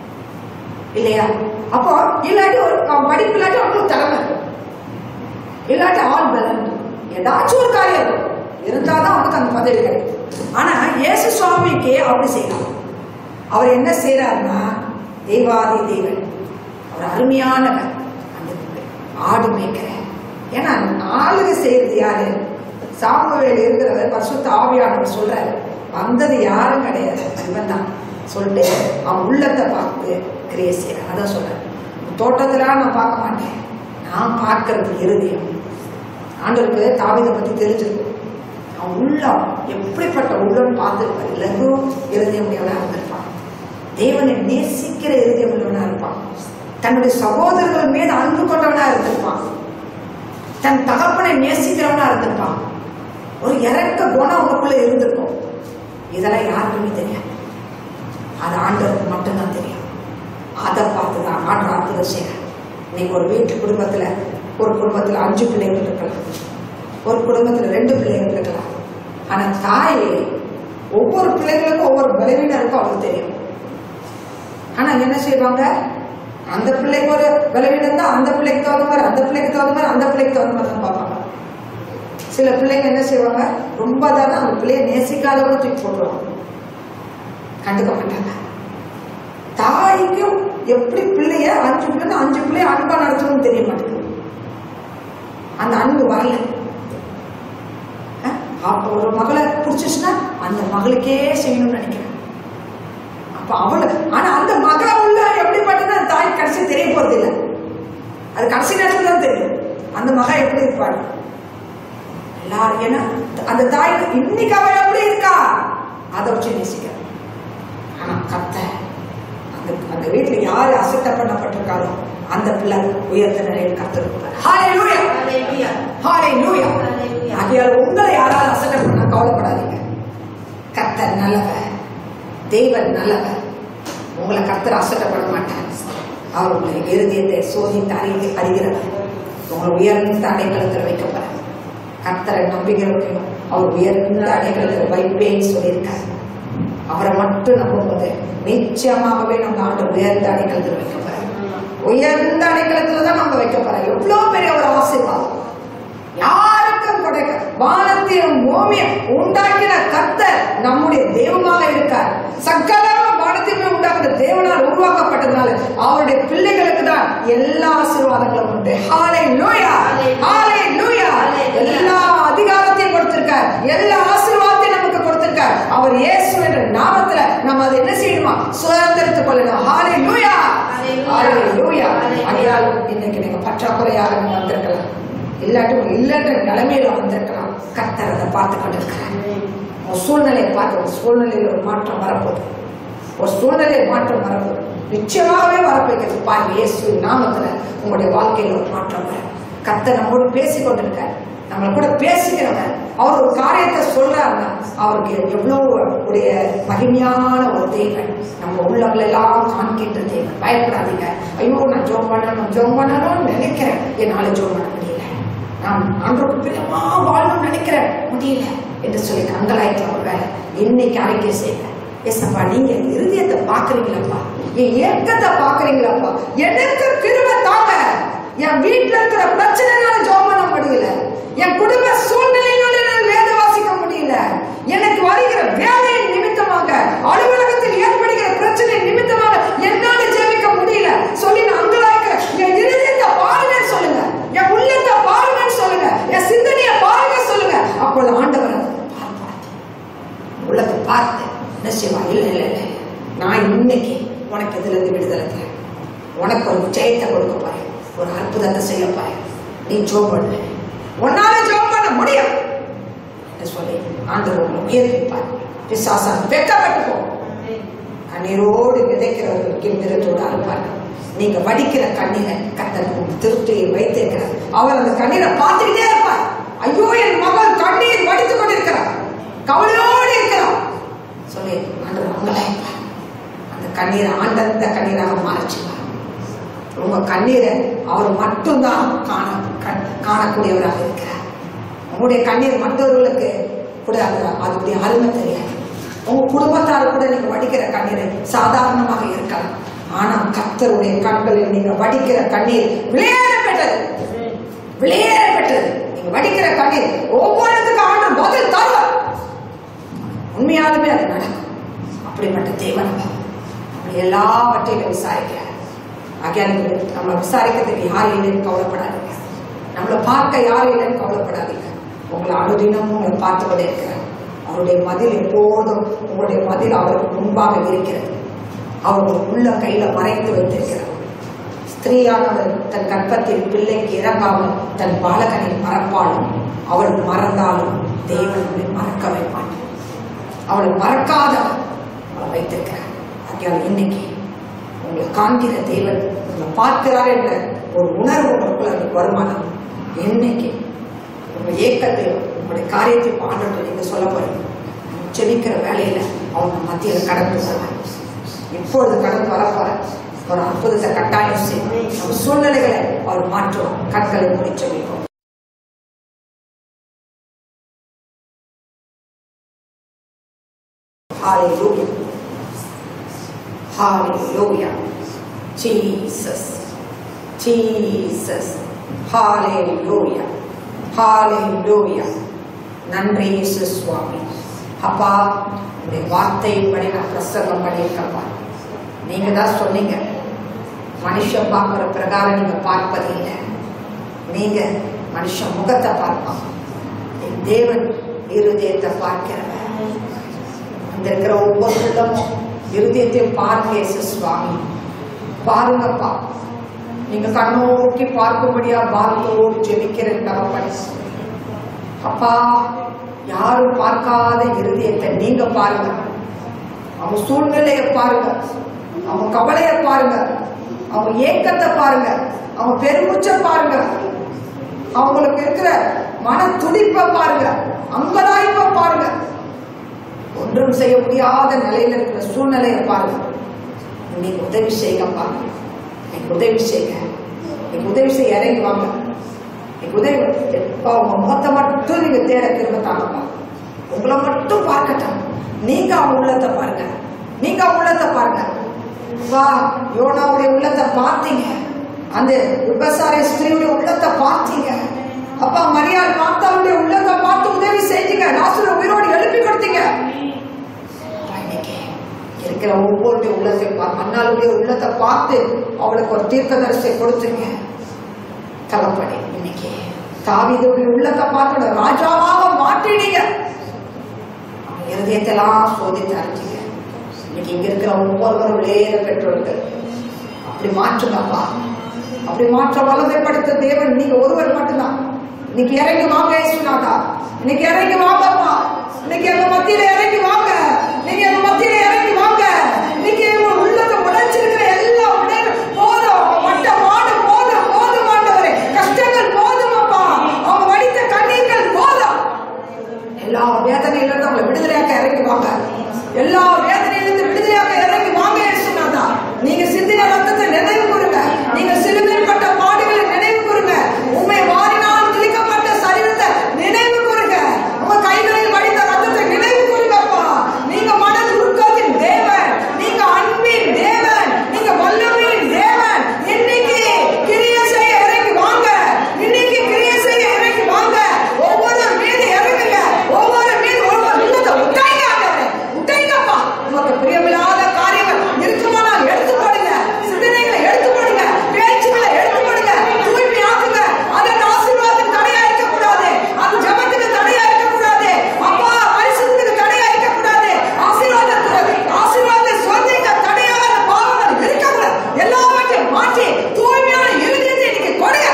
இல்லையா அப்போ இல்லாட்டி ஒரு அவன் படிப்பு இல்லாட்டி அவங்களுக்கு திறமை இருக்கும். இல்லாட்டி ஆள் பலன் ஏதாச்சும் ஒரு காரியம் இருக்கும் இருந்தாதான் அவனுக்கு அந்த பதவி கிடைக்கும் ஆனா இயேசு சுவாமிக்கு அப்படி செய்யலாம் அவர் என்ன செய்யறாருன்னா தெய்வாதி தெய்வன் அவர் அருமையானவர் அந்த ஆடு மேய்க்கிற ஏன்னா ஆளுகை செய்யறது யாரு சாமுவேல் இருக்கிறவர் பரிசுத்த ஆவியானவர் சொல்றாரு வந்தது யாரும் கிடையாது இவன் தான் சொல்லிட்டு அவன் உள்ளத்தை பார்த்து கிரியை செய்யறான் அதான் சொல்றேன் தோட்டத்தெல்லாம் நான் பார்க்க மாட்டேன் நான் பார்க்கறது இருதயம் ஆண்டவருக்கு தாவீதை பத்தி தெரிஞ்சிருக்கும் அவன் உள்ளம் எப்படிப்பட்ட உள்ளம் பார்த்துருப்பார் லகு இருதயம் உடையவனா இருந்திருப்பான் தேவனை நேசிக்கிற இருதயம் உள்ளவனா இருப்பான் தன்னுடைய சகோதரர்கள் மீது அன்பு கொண்டவனா இருந்திருப்பான் தன் தகப்பனை நேசிக்கிறவனா இருந்திருப்பான் ஒரு இறக்க குணம் உனக்குள்ள இருந்திருக்கும் இதெல்லாம் யாருக்குமே தெரியாது அது ஆண்டவருக்கு மட்டும்தான் தெரியும் அதை பார்த்து தான் ஆண்டவர் அற்புதம் செய்யறார் இன்னைக்கு ஒரு வீட்டு குடும்பத்துல ஒரு குடும்பத்துல அஞ்சு பிள்ளைகள் இருக்கலாம் ஒரு குடும்பத்துல ரெண்டு பிள்ளைகள் இருக்கலாம் ஆனா தாய் ஒவ்வொரு பிள்ளைகளுக்கும் ஒவ்வொரு பலவீனம் இருக்கும் அவங்களுக்கு தெரியும் ஆனா என்ன செய்வாங்க அந்த பிள்ளைக்கு ஒரு பலவீனம் தான் அந்த பிள்ளைக்கு தகுந்த மாதிரி அந்த பிள்ளைக்கு தகுந்த மாதிரி அந்த பிள்ளைக்கு தகுந்த மாதிரி தான் பார்ப்பாங்க சில பிள்ளைங்க என்ன செய்வாங்க ரொம்ப தானே அந்த பிள்ளைய நேசிக்காதவங்க தூக்கி போட்டுருவாங்க கண்டுக்க மாட்டாங்க தாய்க்கும் எப்படி பிள்ளைய அஞ்சு பிள்ளை அஞ்சு பிள்ளைய அன்பா நடத்தணும்னு தெரிய மாட்டேங்குது அந்த அன்பு வரல அஹ், அப்ப ஒரு மகளை பிடிச்சிச்சுன்னா அந்த மகளுக்கே செய்யணும்னு நினைக்கிறேன் அப்ப அவளு ஆனா அந்த மக உள்ள எப்படிப்பட்டது அந்த தாய் கடைசி தெரிய போறது இல்லை அது கடைசி நேரத்துல தான் தெரியும் அந்த மக எப்படி இருப்பாள் எல்லாரும் ஏன்னா அந்த தாய் இன்னைக்கு அவ எப்படி இருக்கா அதை வச்சு நேசிக்கிறேன் ஆனா கத்த அந்த அந்த வீட்டுல யாரு அசட்டை பண்ணப்பட்டிருக்காரோ அந்த பிள்ளை உயர்ந்த நிலையில் கத்திருப்பார் ஹalleluya Hallelujah. ஹalleluya Hallelujah. ஆகையால் உங்களை யாராவது அசட்டை பண்ணா கவலைப்படாதீங்க கத்தர் நல்லவர் தேவன் நல்லவர் உங்களை கர்த்தர் அசட்டப்பட மாட்டார் அவர் உங்களை இருதயத்தை சோதித்து அறிந்து அறிகிறவர் உங்களை உயர்ந்த அடைக்கலத்தில் வைக்கப்படார் கர்த்தரை நம்புகிறவர்களையும் அவர் உயர்ந்த அடைக்கலத்தில் வைப்பேன்னு சொல்லியிருக்கார் அவரை மட்டும் நம்பும்போது நிச்சயமாகவே நம்ம ஆண்டு உயர்ந்த அடைக்கலத்தில் வைக்கப்படார் உயர்ந்த அடைக்கலத்துல தான் நம்ம வைக்கப்படார் எவ்வளவு பெரிய ஒரு ஆசீர்வாதம் யாருக்கும் கிடைக்க வானத்தையும் பூமியும் உண்டாக்கின கர்த்தர் நம்முடைய தெய்வமாக இருக்கார் சகல வானத்தையுமே உண்டாக்குன தேவனால் உருவாக்கப்பட்டதுனால அவருடைய பிள்ளைகளுக்கு தான் எல்லா ஆசீர்வாதங்களும் உண்டு ஹாலே லூயா ஹாலே லூயா எல்லா அதிகாரத்தையும் கொடுத்திருக்கார் எல்லா ஆசீர்வாதத்தையும் நமக்கு கொடுத்திருக்கார் அவர் இயேசு என்ற நாமத்துல நம்ம அதை என்ன செய்யணுமா சுதந்திரத்துக் கொள்ளணும் ஹாலே லூயா ஹாலே லூயா அடியால் இன்னைக்கு நீங்க பற்றாக்குறையாக நீங்க வந்திருக்கலாம் இல்லாட்டும் இல்லைன்ற நிலைமையில வந்திருக்கலாம் கர்த்தர் அதை பார்த்து கொண்டிருக்கிறார் உன் சூழ்நிலையை பார்த்து ஒரு சூழ்நிலையில் ஒரு மாற்றம் வரப்போகுது ஒரு சூழ்நிலையில் மாற்றம் வரப்போகுது நிச்சயமாகவே வரப்போகிறது பாருங்க இயேசு நாமத்துல உங்களுடைய வாழ்க்கையில் ஒரு மாற்றம் வரும் கர்த்தர் நம்மோடு பேசி கொண்டிருக்கார் நம்மளை கூட பேசிக்கிறவர் அவர் ஒரு காரியத்தை சொல்றாருன்னா அவருக்கு எவ்வளவு உடைய மகிமையான ஒரு தேவன் நம்ம உள்ளவங்களை எல்லாம் காண்கின்ற தேவன் பயப்படாதீங்க ஐயோ நான் ஜோம் பண்ணணும் ஜோம் பண்ணணும்னு நினைக்கிறேன் என்னால ஜோம் பண்ண முடியல நான் ஆண்டோருக்கு பிரியமா வாழணும்னு நினைக்கிறேன் முடியல என்று சொல்லி கங்கலாய்க்கிற ஒரு வேலை இன்னைக்கு அறிக்கை செய்யுங்க ஏசப்பா நீங்க என் இருதயத்தை பாக்குறீங்களப்பா என் ஏக்கத்தை பாக்குறீங்களப்பா எனக்கு கிருபை தாங்க என் வீட்டுல இருக்கிற பிரச்சனைனால ஜோம் பண்ண முடியல என் குடும்ப சூழ்நிலையினால என்னால வேத வாசிக்க முடியல எனக்கு வருகிற வேலையின் நிமித்தமாக அலுவலகத்தில் ஏற்படுகிற பிரச்சனை நிமித்தமாக என்னால ஜெபிக்க முடியல சொல்லி நான் அங்கலாய்க்கிறேன் என் இருதயத்தை பாருங்கன்னு சொல்லுங்க என் உள்ளத்தை பாருங்கன்னு சொல்லுங்க என் சிந்தனையை பாருங்க சொல்லுங்க அப்பொழுது ஆண்டவர் அதை பார்ப்பார் உள்ளத்தை பார்த்து என்ன செய்வா இல்லை இல்லை இல்லை நான் இன்னைக்கு உனக்கு இதுல இருந்து விடுதலை தரேன் உனக்கு ஒரு ஜெயத்தை கொடுக்க போறேன் ஒரு அற்புதத்தை செய்ய போறேன் நீ ஜோம் பண்ணு உன்னால ஜோம் பண்ண முடியும் என்று சொல்லி ஆண்டவர் உங்களை உயர்த்திப்பார் பிசாசா வெக்கப்பட்டு போ கண்ணீரோடு விதைக்கிறவர்களுக்கு மிருத்தோடு அறுப்பார்கள் நீங்க வடிக்கிற கண்ணீரை கத்தனுக்கு திருப்தியை வைத்திருக்கிறார் அவர் அந்த கண்ணீரை பார்த்துக்கிட்டே இருப்பார் ஐயோ என் மகள் கண்ணீர் வடித்துக் கொண்டிருக்கிறார் கவலையோடு இருக்கிறார் சொல்லி ஆண்டவர் அவங்களே அந்த கண்ணீரை ஆண்டந்த கண்ணீராக மாறச்சுவார் உங்க கண்ணீரை அவர் மட்டும்தான் காண கண்- காணக்கூடியவராக இருக்கிறார் உங்களுடைய கண்ணீர் மற்றவர்களுக்கு கூட அது அதனுடைய அருமை தெரியாது உங்க குடும்பத்தார் கூட நீங்க வடிக்கிற கண்ணீரை சாதாரணமாக இருக்கலாம் ஆனா கர்த்தருடைய கண்களில் நீங்க வடிக்கிற கண்ணீர் விளையாட பெற்றது விளையாட பெற்றது நீங்க வடிக்கிற கண்ணீர் ஒவ்வொருத்துக்கும் ஆண்டு பதில் தருவார் உண்மையாலுமே அது நடக்கும் அப்படிப்பட்ட தேவன் அப்படி எல்லாவற்றையும் விசாரிக்கிறார் ஆகையால் நீங்க நம்மளை விசாரிக்கிறதுக்கு யார் இல்லைன்னு கவலைப்படாதீங்க நம்மளை பார்க்க யார் இல்லைன்னு கவலைப்படாதீங்க உங்களை அனுதினமும் உங்களை பார்த்து கொண்டே இருக்கிறார் அவருடைய மதில் எப்போதும் உங்களுடைய மதில் அவருக்கு முன்பாக இருக்கிறது அவர் உள்ள கையில மறைத்து வைத்திருக்கிறார் ஸ்திரீயானவள் தன் கற்பத்தில் பிள்ளைக்கு இறங்காமல் தன் பாலகனை மறப்பாலும் அவள் மறந்தாலும் தேவன் அவளை மறக்க வைப்பான் அவளை மறக்காதவன் அவளை வைத்திருக்கிறார் ஆகையால் இன்னைக்கு உங்களை காண்கிற தேவன் உங்களை பார்க்கிறார் என்ற ஒரு உணர்வு உங்களுக்குள்ள வருமானம் என்னைக்கு உங்க ஏக்கத்தையும் உங்களுடைய காரியத்தையும் ஆண்டவர்கள் நீங்க சொல்ல போறீங்க செபிக்கிற வேலையில அவங்க மத்தியில கடந்து வருவார் இப்பொழுது கடந்து வர போற ஒரு அற்புதத்தை கட்டாயம் செய்யும் நம்ம சூழ்நிலைகளை அவர் மாற்றுவார் கற்களை மூடி செபிப்போம் Hallelujah. Hallelujah. Jesus. Jesus. Hallelujah. Hallelujah. நன்றி இயேசு சுவாமி அப்பா உடைய வார்த்தையின்படி நான் பிரசங்கம் பண்ணியிருக்கப்பா நீங்க தான் சொன்னீங்க மனுஷன் பார்க்குற பிரகாரம் நீங்க பார்ப்பது இல்லை நீங்க மனுஷன் முகத்தை பார்ப்பான் என் தேவன் இருதயத்தை பார்க்கிறவன் வந்திருக்கிற ஒவ்வொரு உள்ளமும் இருதயத்தையும் பாருங்க இயேசு சுவாமி பாருங்கப்பா நீங்க கண்ணோக்கி பார்க்கும்படியா பாரத்தோடு ஜெபிக்கிற தகப்பன் அப்பா யாரும் பார்க்காத இருதயத்தை நீங்க பாருங்க அவங்க சூழ்நிலையை பாருங்க அவங்க கவலையை பாருங்க அவங்க ஏக்கத்தை பாருங்க அவங்க பெருமூச்சை பாருங்க அவங்களுக்கு இருக்கிற மன துடிப்பை பாருங்க அங்கலாய்ப்பை பாருங்க ஒன்றும் செய்ய முடியாத நிலையில இருக்கிற சூழ்நிலையை பாருங்க இன்னைக்கு உதவி செய்யுங்கப்பா எனக்கு உதவி செய்யுங்க எனக்கு உதவி செய்ய இறங்கி வாங்க எனக்கு உதவி எப்பா உங்க முகத்தை மட்டும் நீங்க தேட திரும்ப தாங்கப்பா உங்களை மட்டும் பார்க்கட்டும் நீங்க அவங்க உள்ளத்தை பாருங்க நீங்க அவங்க உள்ளத்தை பாருங்க வா யோனாவுடைய உள்ளத்தை பார்த்தீங்க அந்த விபசார ஸ்திரீயுடைய உள்ளத்தை பார்த்தீங்க அப்பா மரியாள் மாத்தாவுடைய உள்ளத்தை பார்த்து உதவி செஞ்சீங்க நாசுர உயிரோடு எழுப்பி கொடுத்தீங்க அப்பா, இன்னைக்கு இருக்கிற ஒவ்வொரு உள்ளத்தை பா- அண்ணாளுடைய உள்ளத்தை பார்த்து அவளுக்கு ஒரு தீர்க்க தரிசை கொடுத்துருங்க கலப்படி இன்னைக்கு தாவீதுடைய உள்ளத்தை பார்த்து அவளை ராஜாவாக மாற்றினீங்க அவன் இருதயத்தெல்லாம் சோதித்து அறிஞ்சிங்க இன்னைக்கு இங்க இருக்கிற ஒவ்வொருவரும் விளையேற பெற்றோர்கள் அப்படி மாற்றுங்கப்பா அப்படி மாற்ற வல்லமைப்படுத்த தேவன் நீங்க ஒருவர் மட்டும்தான் இன்னைக்கு இறங்கி வாங்க இயேசுநாதா இன்னைக்கு இறங்கி வாங்கப்பா இன்னைக்கு எங்க மத்தியில இறங்கி வாங்க இன்னைக்கு எங்க மத்தியில இறங்கி வாங்க இன்னைக்கு எங்க உள்ளத்தை உடைச்சிருக்கிற எல்லா உடையும் போதும் மட்ட மாடு போதும் போதும் ஆண்டவரே கஷ்டங்கள் போதும் அப்பா அவங்க வடித்த கண்ணீர்கள் போதும் எல்லா வேதனையிலிருந்து அவங்களை விடுதலையாக்க இறங்கி வாங்க எல்லா வேதனையிலிருந்து விடுதலையாக்க இறங்கி வாங்க இயேசுநாதா நீங்க சிந்தின ரத்தத்தை நினைவு கூறுங்க நீங்க சிலுவையில் பட்ட பாடுகளை நினைவு கூறுங்க உண்மை மாறினால் துளிக்கப்பட்ட சரீரத்தை நினைவு கூறுங்க உங்க கைகளில் வடித்த ரத்தத்தை நினைவு கூறுங்கப்பா நீங்க மனது உருக்கத்தின் தேவன் நீங்க அன்பின் தேவன் நீங்க வல்லமையின் தேவன் இன்னைக்கு கிரியை செய்ய இறங்கி வாங்க இன்னைக்கு கிரியை செய்ய இறங்கி வாங்க ஒவ்வொரு மீது இறங்குங்க ஒவ்வொரு மீது ஒவ்வொரு இல்லத்தை உட்டைங்க ஆண்டவரே உட்டைங்கப்பா உமக்கு பிரியமில்லாத காரியங்கள் இருக்குமானால் எடுத்து போடுங்க சிந்தனைகளை எடுத்து போடுங்க பேச்சுகளை எடுத்து போடுங்க தூய்மையாக்குங்க அதன் ஆசீர்வாதத்துக்கு தடையா இருக்கக்கூடாது அது ஜபத்துக்கு தடையா இருக்கக்கூடாது அப்பா பரிசுத்துக்கு தடையா இருக்கக்கூடாது ஆசீர்வாதத்துக்கு ஆசீர்வாத சோதனைக்கு தடையாக பாவங்கள் இருக்கக்கூடாது எல்லாவற்றையும் மாற்றி தூய்மையான இருதயத்தை இன்னைக்கு கொடுங்க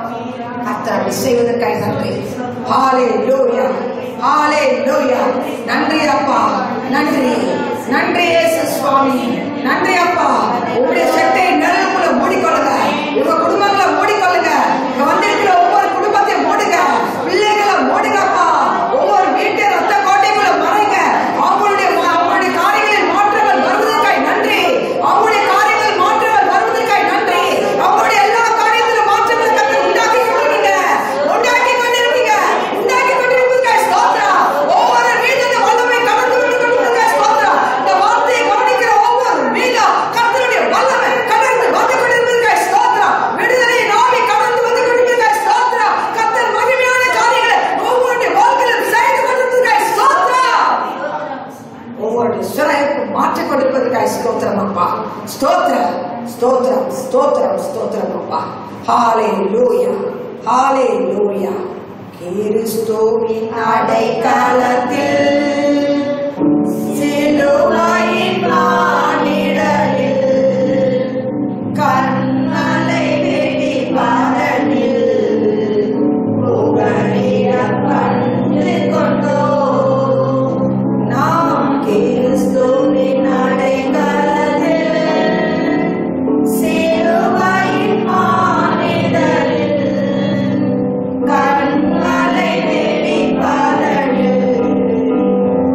கர்த்தர் செய்வதற்காக நன்றி ஹாலே லூயா ஹாலே லூயா நன்றி அப்பா நன்றி நன்றி இயேசு சுவாமி நன்றி அப்பா உங்களுடைய சட்டை நிழலுக்குள்ள மூடிக்கொள்ளுங்க உங்க குடும்பங்களை மூடிக்கொள்ளுங்க இங்க வந்திருக்கிற ஒவ்வொரு குடும்பத்தையும் மூடுங்க பிள்ளைகளை மூடுங்கப்பா ஒவ்வொரு வீட்டு ரத்த கோட்டைக்குள்ள மறைங்க அவங்களுடைய அவங்களுடைய காரியங்களில் மாற்றங்கள் வருவதற்காய் நன்றி அவங்களுடைய காரியங்களில் மாற்றங்கள் வருவதற்காய் நன்றி அவங்களுடைய எல்லா காரியத்திலும் மாற்றங்களை கத்து உண்டாக்கி கொண்டிருக்கீங்க உண்டாக்கி கொண்டிருக்கீங்க உண்டாக்கி கொண்டிருக்கீங்க ஸ்தோத்திரம் ஒவ்வொரு வீட்டில வல்லமை கடந்து வந்து கொண்டிருக்கீங்க ஸ்தோத்திரம் இந்த வார்த்தையை கவனிக்கிற ஒவ்வொரு வீடும் கர்த்தருடைய வல்லமை கடந்து வந்து கொண்டிருக்கீங்க ஸ்தோத்திரம் விடுதலை நாவி கடந்து வந்து கொண்டிருக்கீங்க ஸ்தோத்திரம் கர்த்தர் மகிமையான காரியங்களை ஒவ்வொரு வாழ்க்கையிலும் செய்து கொண்டிருக்கீங்க ஸ்தோத்திரம் ஒவ்வொரு சிறைக்கும் மாற்றிக் கொடுப்பதற்காக ஸ்தோத்திரம் அப்பா ஸ்தோத்திரம் ஸ்தோத்திரம் ஸ்தோத்திரம் ஸ்தோத்திரம் அப்பா ஹாலே லூயா ஹாலே லூயா கிறிஸ்துவின் அடைக்கலத்தில் சிலுவையின் மானிடரில் கண்ணலை வெடிப்பதனில் புகழிடம் கண்டு கொண்டோ நாம் கிறிஸ்துவின் அடைக்கலத்தில் சிலுவையின் மானிடரில் கண்களை வெடிப்பதனில்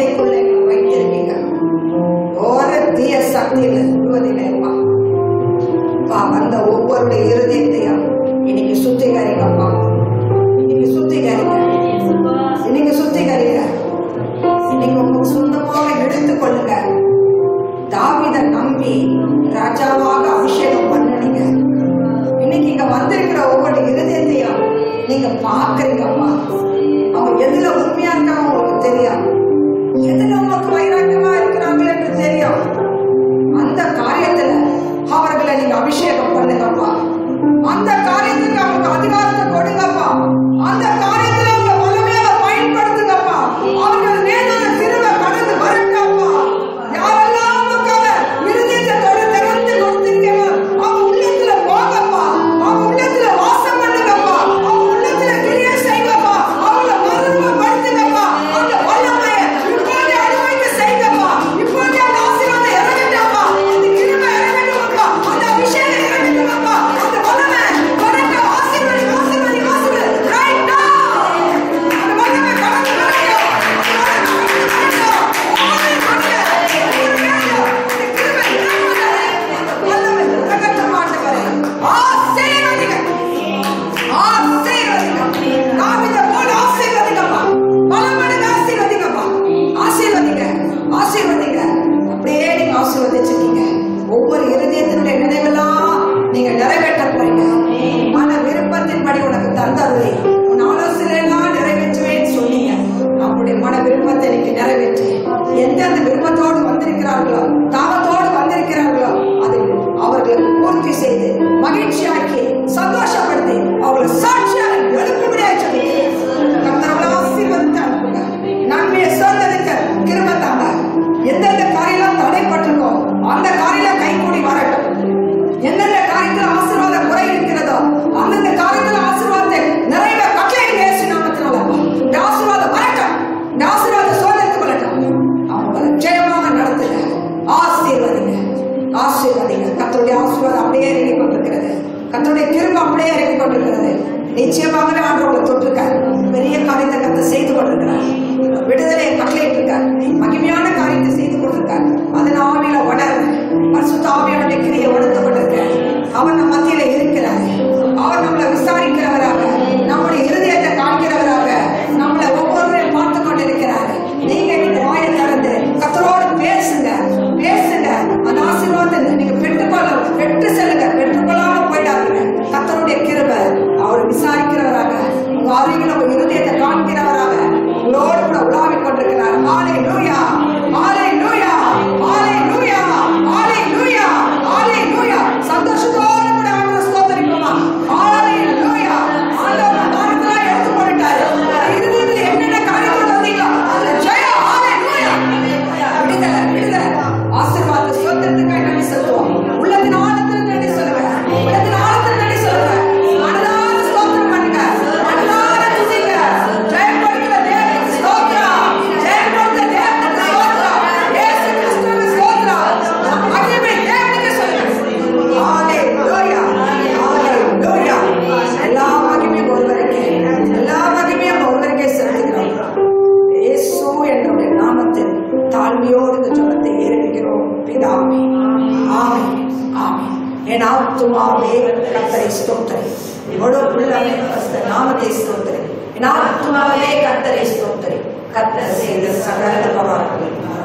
வார்த்தைக்குள்ள எங்களை வைத்திருக்கீங்க ஒரு தீய சக்தியில விடுவதில்லைப்பா பா வந்த ஒவ்வொருடைய இருதயத்தையும் இன்னைக்கு சுத்திகரிங்கப்பா இன்னைக்கு சுத்திகரிங்க இன்னைக்கு சுத்திகரிங்க இன்னைக்கு உங்களுக்கு சொந்தமாக எடுத்துக் கொள்ளுங்க தாவித நம்பி ராஜாவாக அபிஷேகம் பண்ணுனீங்க இன்னைக்கு இங்க வந்திருக்கிற ஒவ்வொரு இருதயத்தையும் நீங்க பாக்குறீங்கப்பா அவங்க எதுல உண்மையா இருக்காங்க உங்களுக்கு தெரியும் எதுல உங்களுக்கு வைராக்கியமா இருக்கிறாங்க என்று தெரியும் அந்த காரியத்துல அவர்களை நீங்க அபிஷேகம் பண்ணுங்கப்பா அந்த காரியத்துக்கு அவங்களுக்கு அதிகாரத்தை கொடுங்கப்பா அந்த காரியத்துல உங்க வல்லமையாக பயன்படுத்துங்கப்பா அவர்கள் மேலான திரும்ப கடந்து வரட்டப்பா யாரெல்லாம் உமக்காக இருதயத்தை தொட திறந்து கொடுத்தீங்களோ அவங்க உள்ளத்துல போங்கப்பா அவங்க உள்ளத்துல வாசம் பண்ணுங்கப்பா அவங்க உள்ளத்துல கிரியை செய்யுங்கப்பா அவங்கள மறுமைப்படுத்துங்கப்பா அந்த வல்லமையை இப்போதே அனுபவிக்க செய்யுங்கப்பா இப்போதே அந்த ஆசீர்வாதம் இறங்கட்டப்பா அந்த கிருபை இறங்கட்டும்ப்பா அந்த அபிஷேகம் இறங்கட்டும்ப்பா அந்த வல்லமை வரட்டும் ஆசீர்வதி ஆசீர்வதி ஆசீர்வதி ரைட் நவ அந்த வல்லமை கடந்து வரட்டும் ஒவ்வொரு இருதயத்தினுடைய நினைவெல்லாம் நீங்க நிறைவேற்ற போறீங்க மன விருப்பத்தின்படி உனக்கு தந்தருளை உன் ஆலோசனை எல்லாம் நிறைவேற்றுவேன்னு சொன்னீங்க அவருடைய மன விருப்பத்தை இன்னைக்கு நிறைவேற்றி எந்தெந்த விருப்பத்தோடு வந்திருக்கிறார்களோ தாகத்தோடு வந்திருக்கிறார்களோ அதை அவர்களுக்கு பூர்த்தி செய்து மகிழ்ச்சியாக்கி சந்தோஷப்படுத்தி அவர்களை சாட்சியாக எழுப்பும்படியாக சொல்லி கர்த்தர்களை ஆசீர்வதித்து அனுப்புங்க நன்மையை சொல்றதுக்கு கிருபை தாங்க எந்தெந்த காரியம் தடைப்பட்டிருக்கோ அந்த காரியம் கைகூடி வரட்டும் எந்தெந்த காரியத்தில் ஆசீர்வாத குறை இருக்கிறதோ அந்தந்த காரியத்தில் ஆசீர்வாதத்தை நிறைவே கட்டளை இயேசு நாமத்தினால இந்த ஆசீர்வாதம் வரட்டும் இந்த ஆசீர்வாதம் சோதனைத்து வரட்டும் அவங்களை ஜெயமாக நடத்துங்க ஆசீர்வதிங்க ஆசீர்வதிங்க கத்தருடைய ஆசீர்வாதம் அப்படியே இறங்கி கொண்டிருக்கிறது கத்தருடைய கிருபை அப்படியே இறங்கி கொண்டிருக்கிறது நிச்சயமாகவே ஆண்டவங்களை தொட்டிருக்கார் பெரிய காரியத்தை கத்த செய்து கொண்டிருக்கிறார் விடுதலையை கட்டளையிட்டு இருக்கார் மகிமையான காரியத்தை செய்து கொண்டிருக்கார் அதன் ஆவியில உணர்வு பரிசுத்த ஆவியானுடைய கிரியை உணர்ந்து கொண்டிருக்கிறார் அவர் நம் மத்தியில இருக்கிறார் அவர் நம்மளை விசாரிக்கிறவராக நம்முடைய இருதயத்தை காண்கிறவராக நம்மளை ஒவ்வொருவரையும் பார்த்து கொண்டிருக்கிறார் நீங்க இந்த வாயை திறந்து கத்தரோடு பேசுங்க பேசுங்க அந்த ஆசீர்வாதத்தை நீங்க பெற்றுக்கொள்ள பெற்று செல்லுங்க பெற்றுக்கொள்ளாம போயிடாதீங்க கத்தருடைய கிருபை அவர் விசாரிக்கிறவராக உங்க அருகில் உங்க இருதயத்தை காண்கிறவராக உங்களோடு கூட உலாவிக் கொண்டிருக்கிறார் ஆலை லூயா ஆலை லூயா ஆலை லூயா ஆலை லூயா ஆலை லூயா சந்தோஷத்தோடு கூட ஆண்டவரை ஸ்தோத்தரிப்போமா ஆலை லூயா ஆண்டவர் காரியத்தெல்லாம் எடுத்து போட்டுட்டாரு இருதயத்தில் என்னென்ன காரியங்கள் வந்தீங்களோ அதுல ஜெயம் ஆலை லூயா விடுதலை விடுதலை ஆசீர்வாத சுதந்திரத்துக்காக நன்றி செலுத்துவோம் உள்ளத்தின் ஆழத்தில் நன்றி சொல்லுவேன் உள்ளத்தின் ஆழத்தில் நன்றி சொல்லுவேன் மனதார ஸ்தோத்திரம் பண்ணுங்க மனதார துதிங்க ஜெயப்படுகிற தேவனுக்கு ஸ்தோத்திரம் ஜெயப்படுகிற தேவனுக்கு ஸ்தோத்திரம் இயேசு கிறிஸ்துவுக்கு ஸ்தோத்திரம் மகிமை தேவனுக்கு சொல்லுங்க ஹalleluya ஹalleluya எல்லா மகிமையும் ஒருவருக்கே எல்லா மகிமையும் ஒருவருக்கே செலுத்துகிறோம் இயேசு என்னுடைய நாமத்தில் தாழ்மையோடு இந்த ஜெபத்தை ஏறெடுக்கிறோம் பிதாவே ஆமென் ஆமென் என் ஆத்துமாவே கர்த்தரை ஸ்தோத்திரி முழு உள்ளமே கர்த்தர் நாமத்தை ஸ்தோத்திரி என் ஆத்துமாவே கர்த்தரை ஸ்தோத்திரி கர்த்தர் செய்த சகல உபகாரங்களை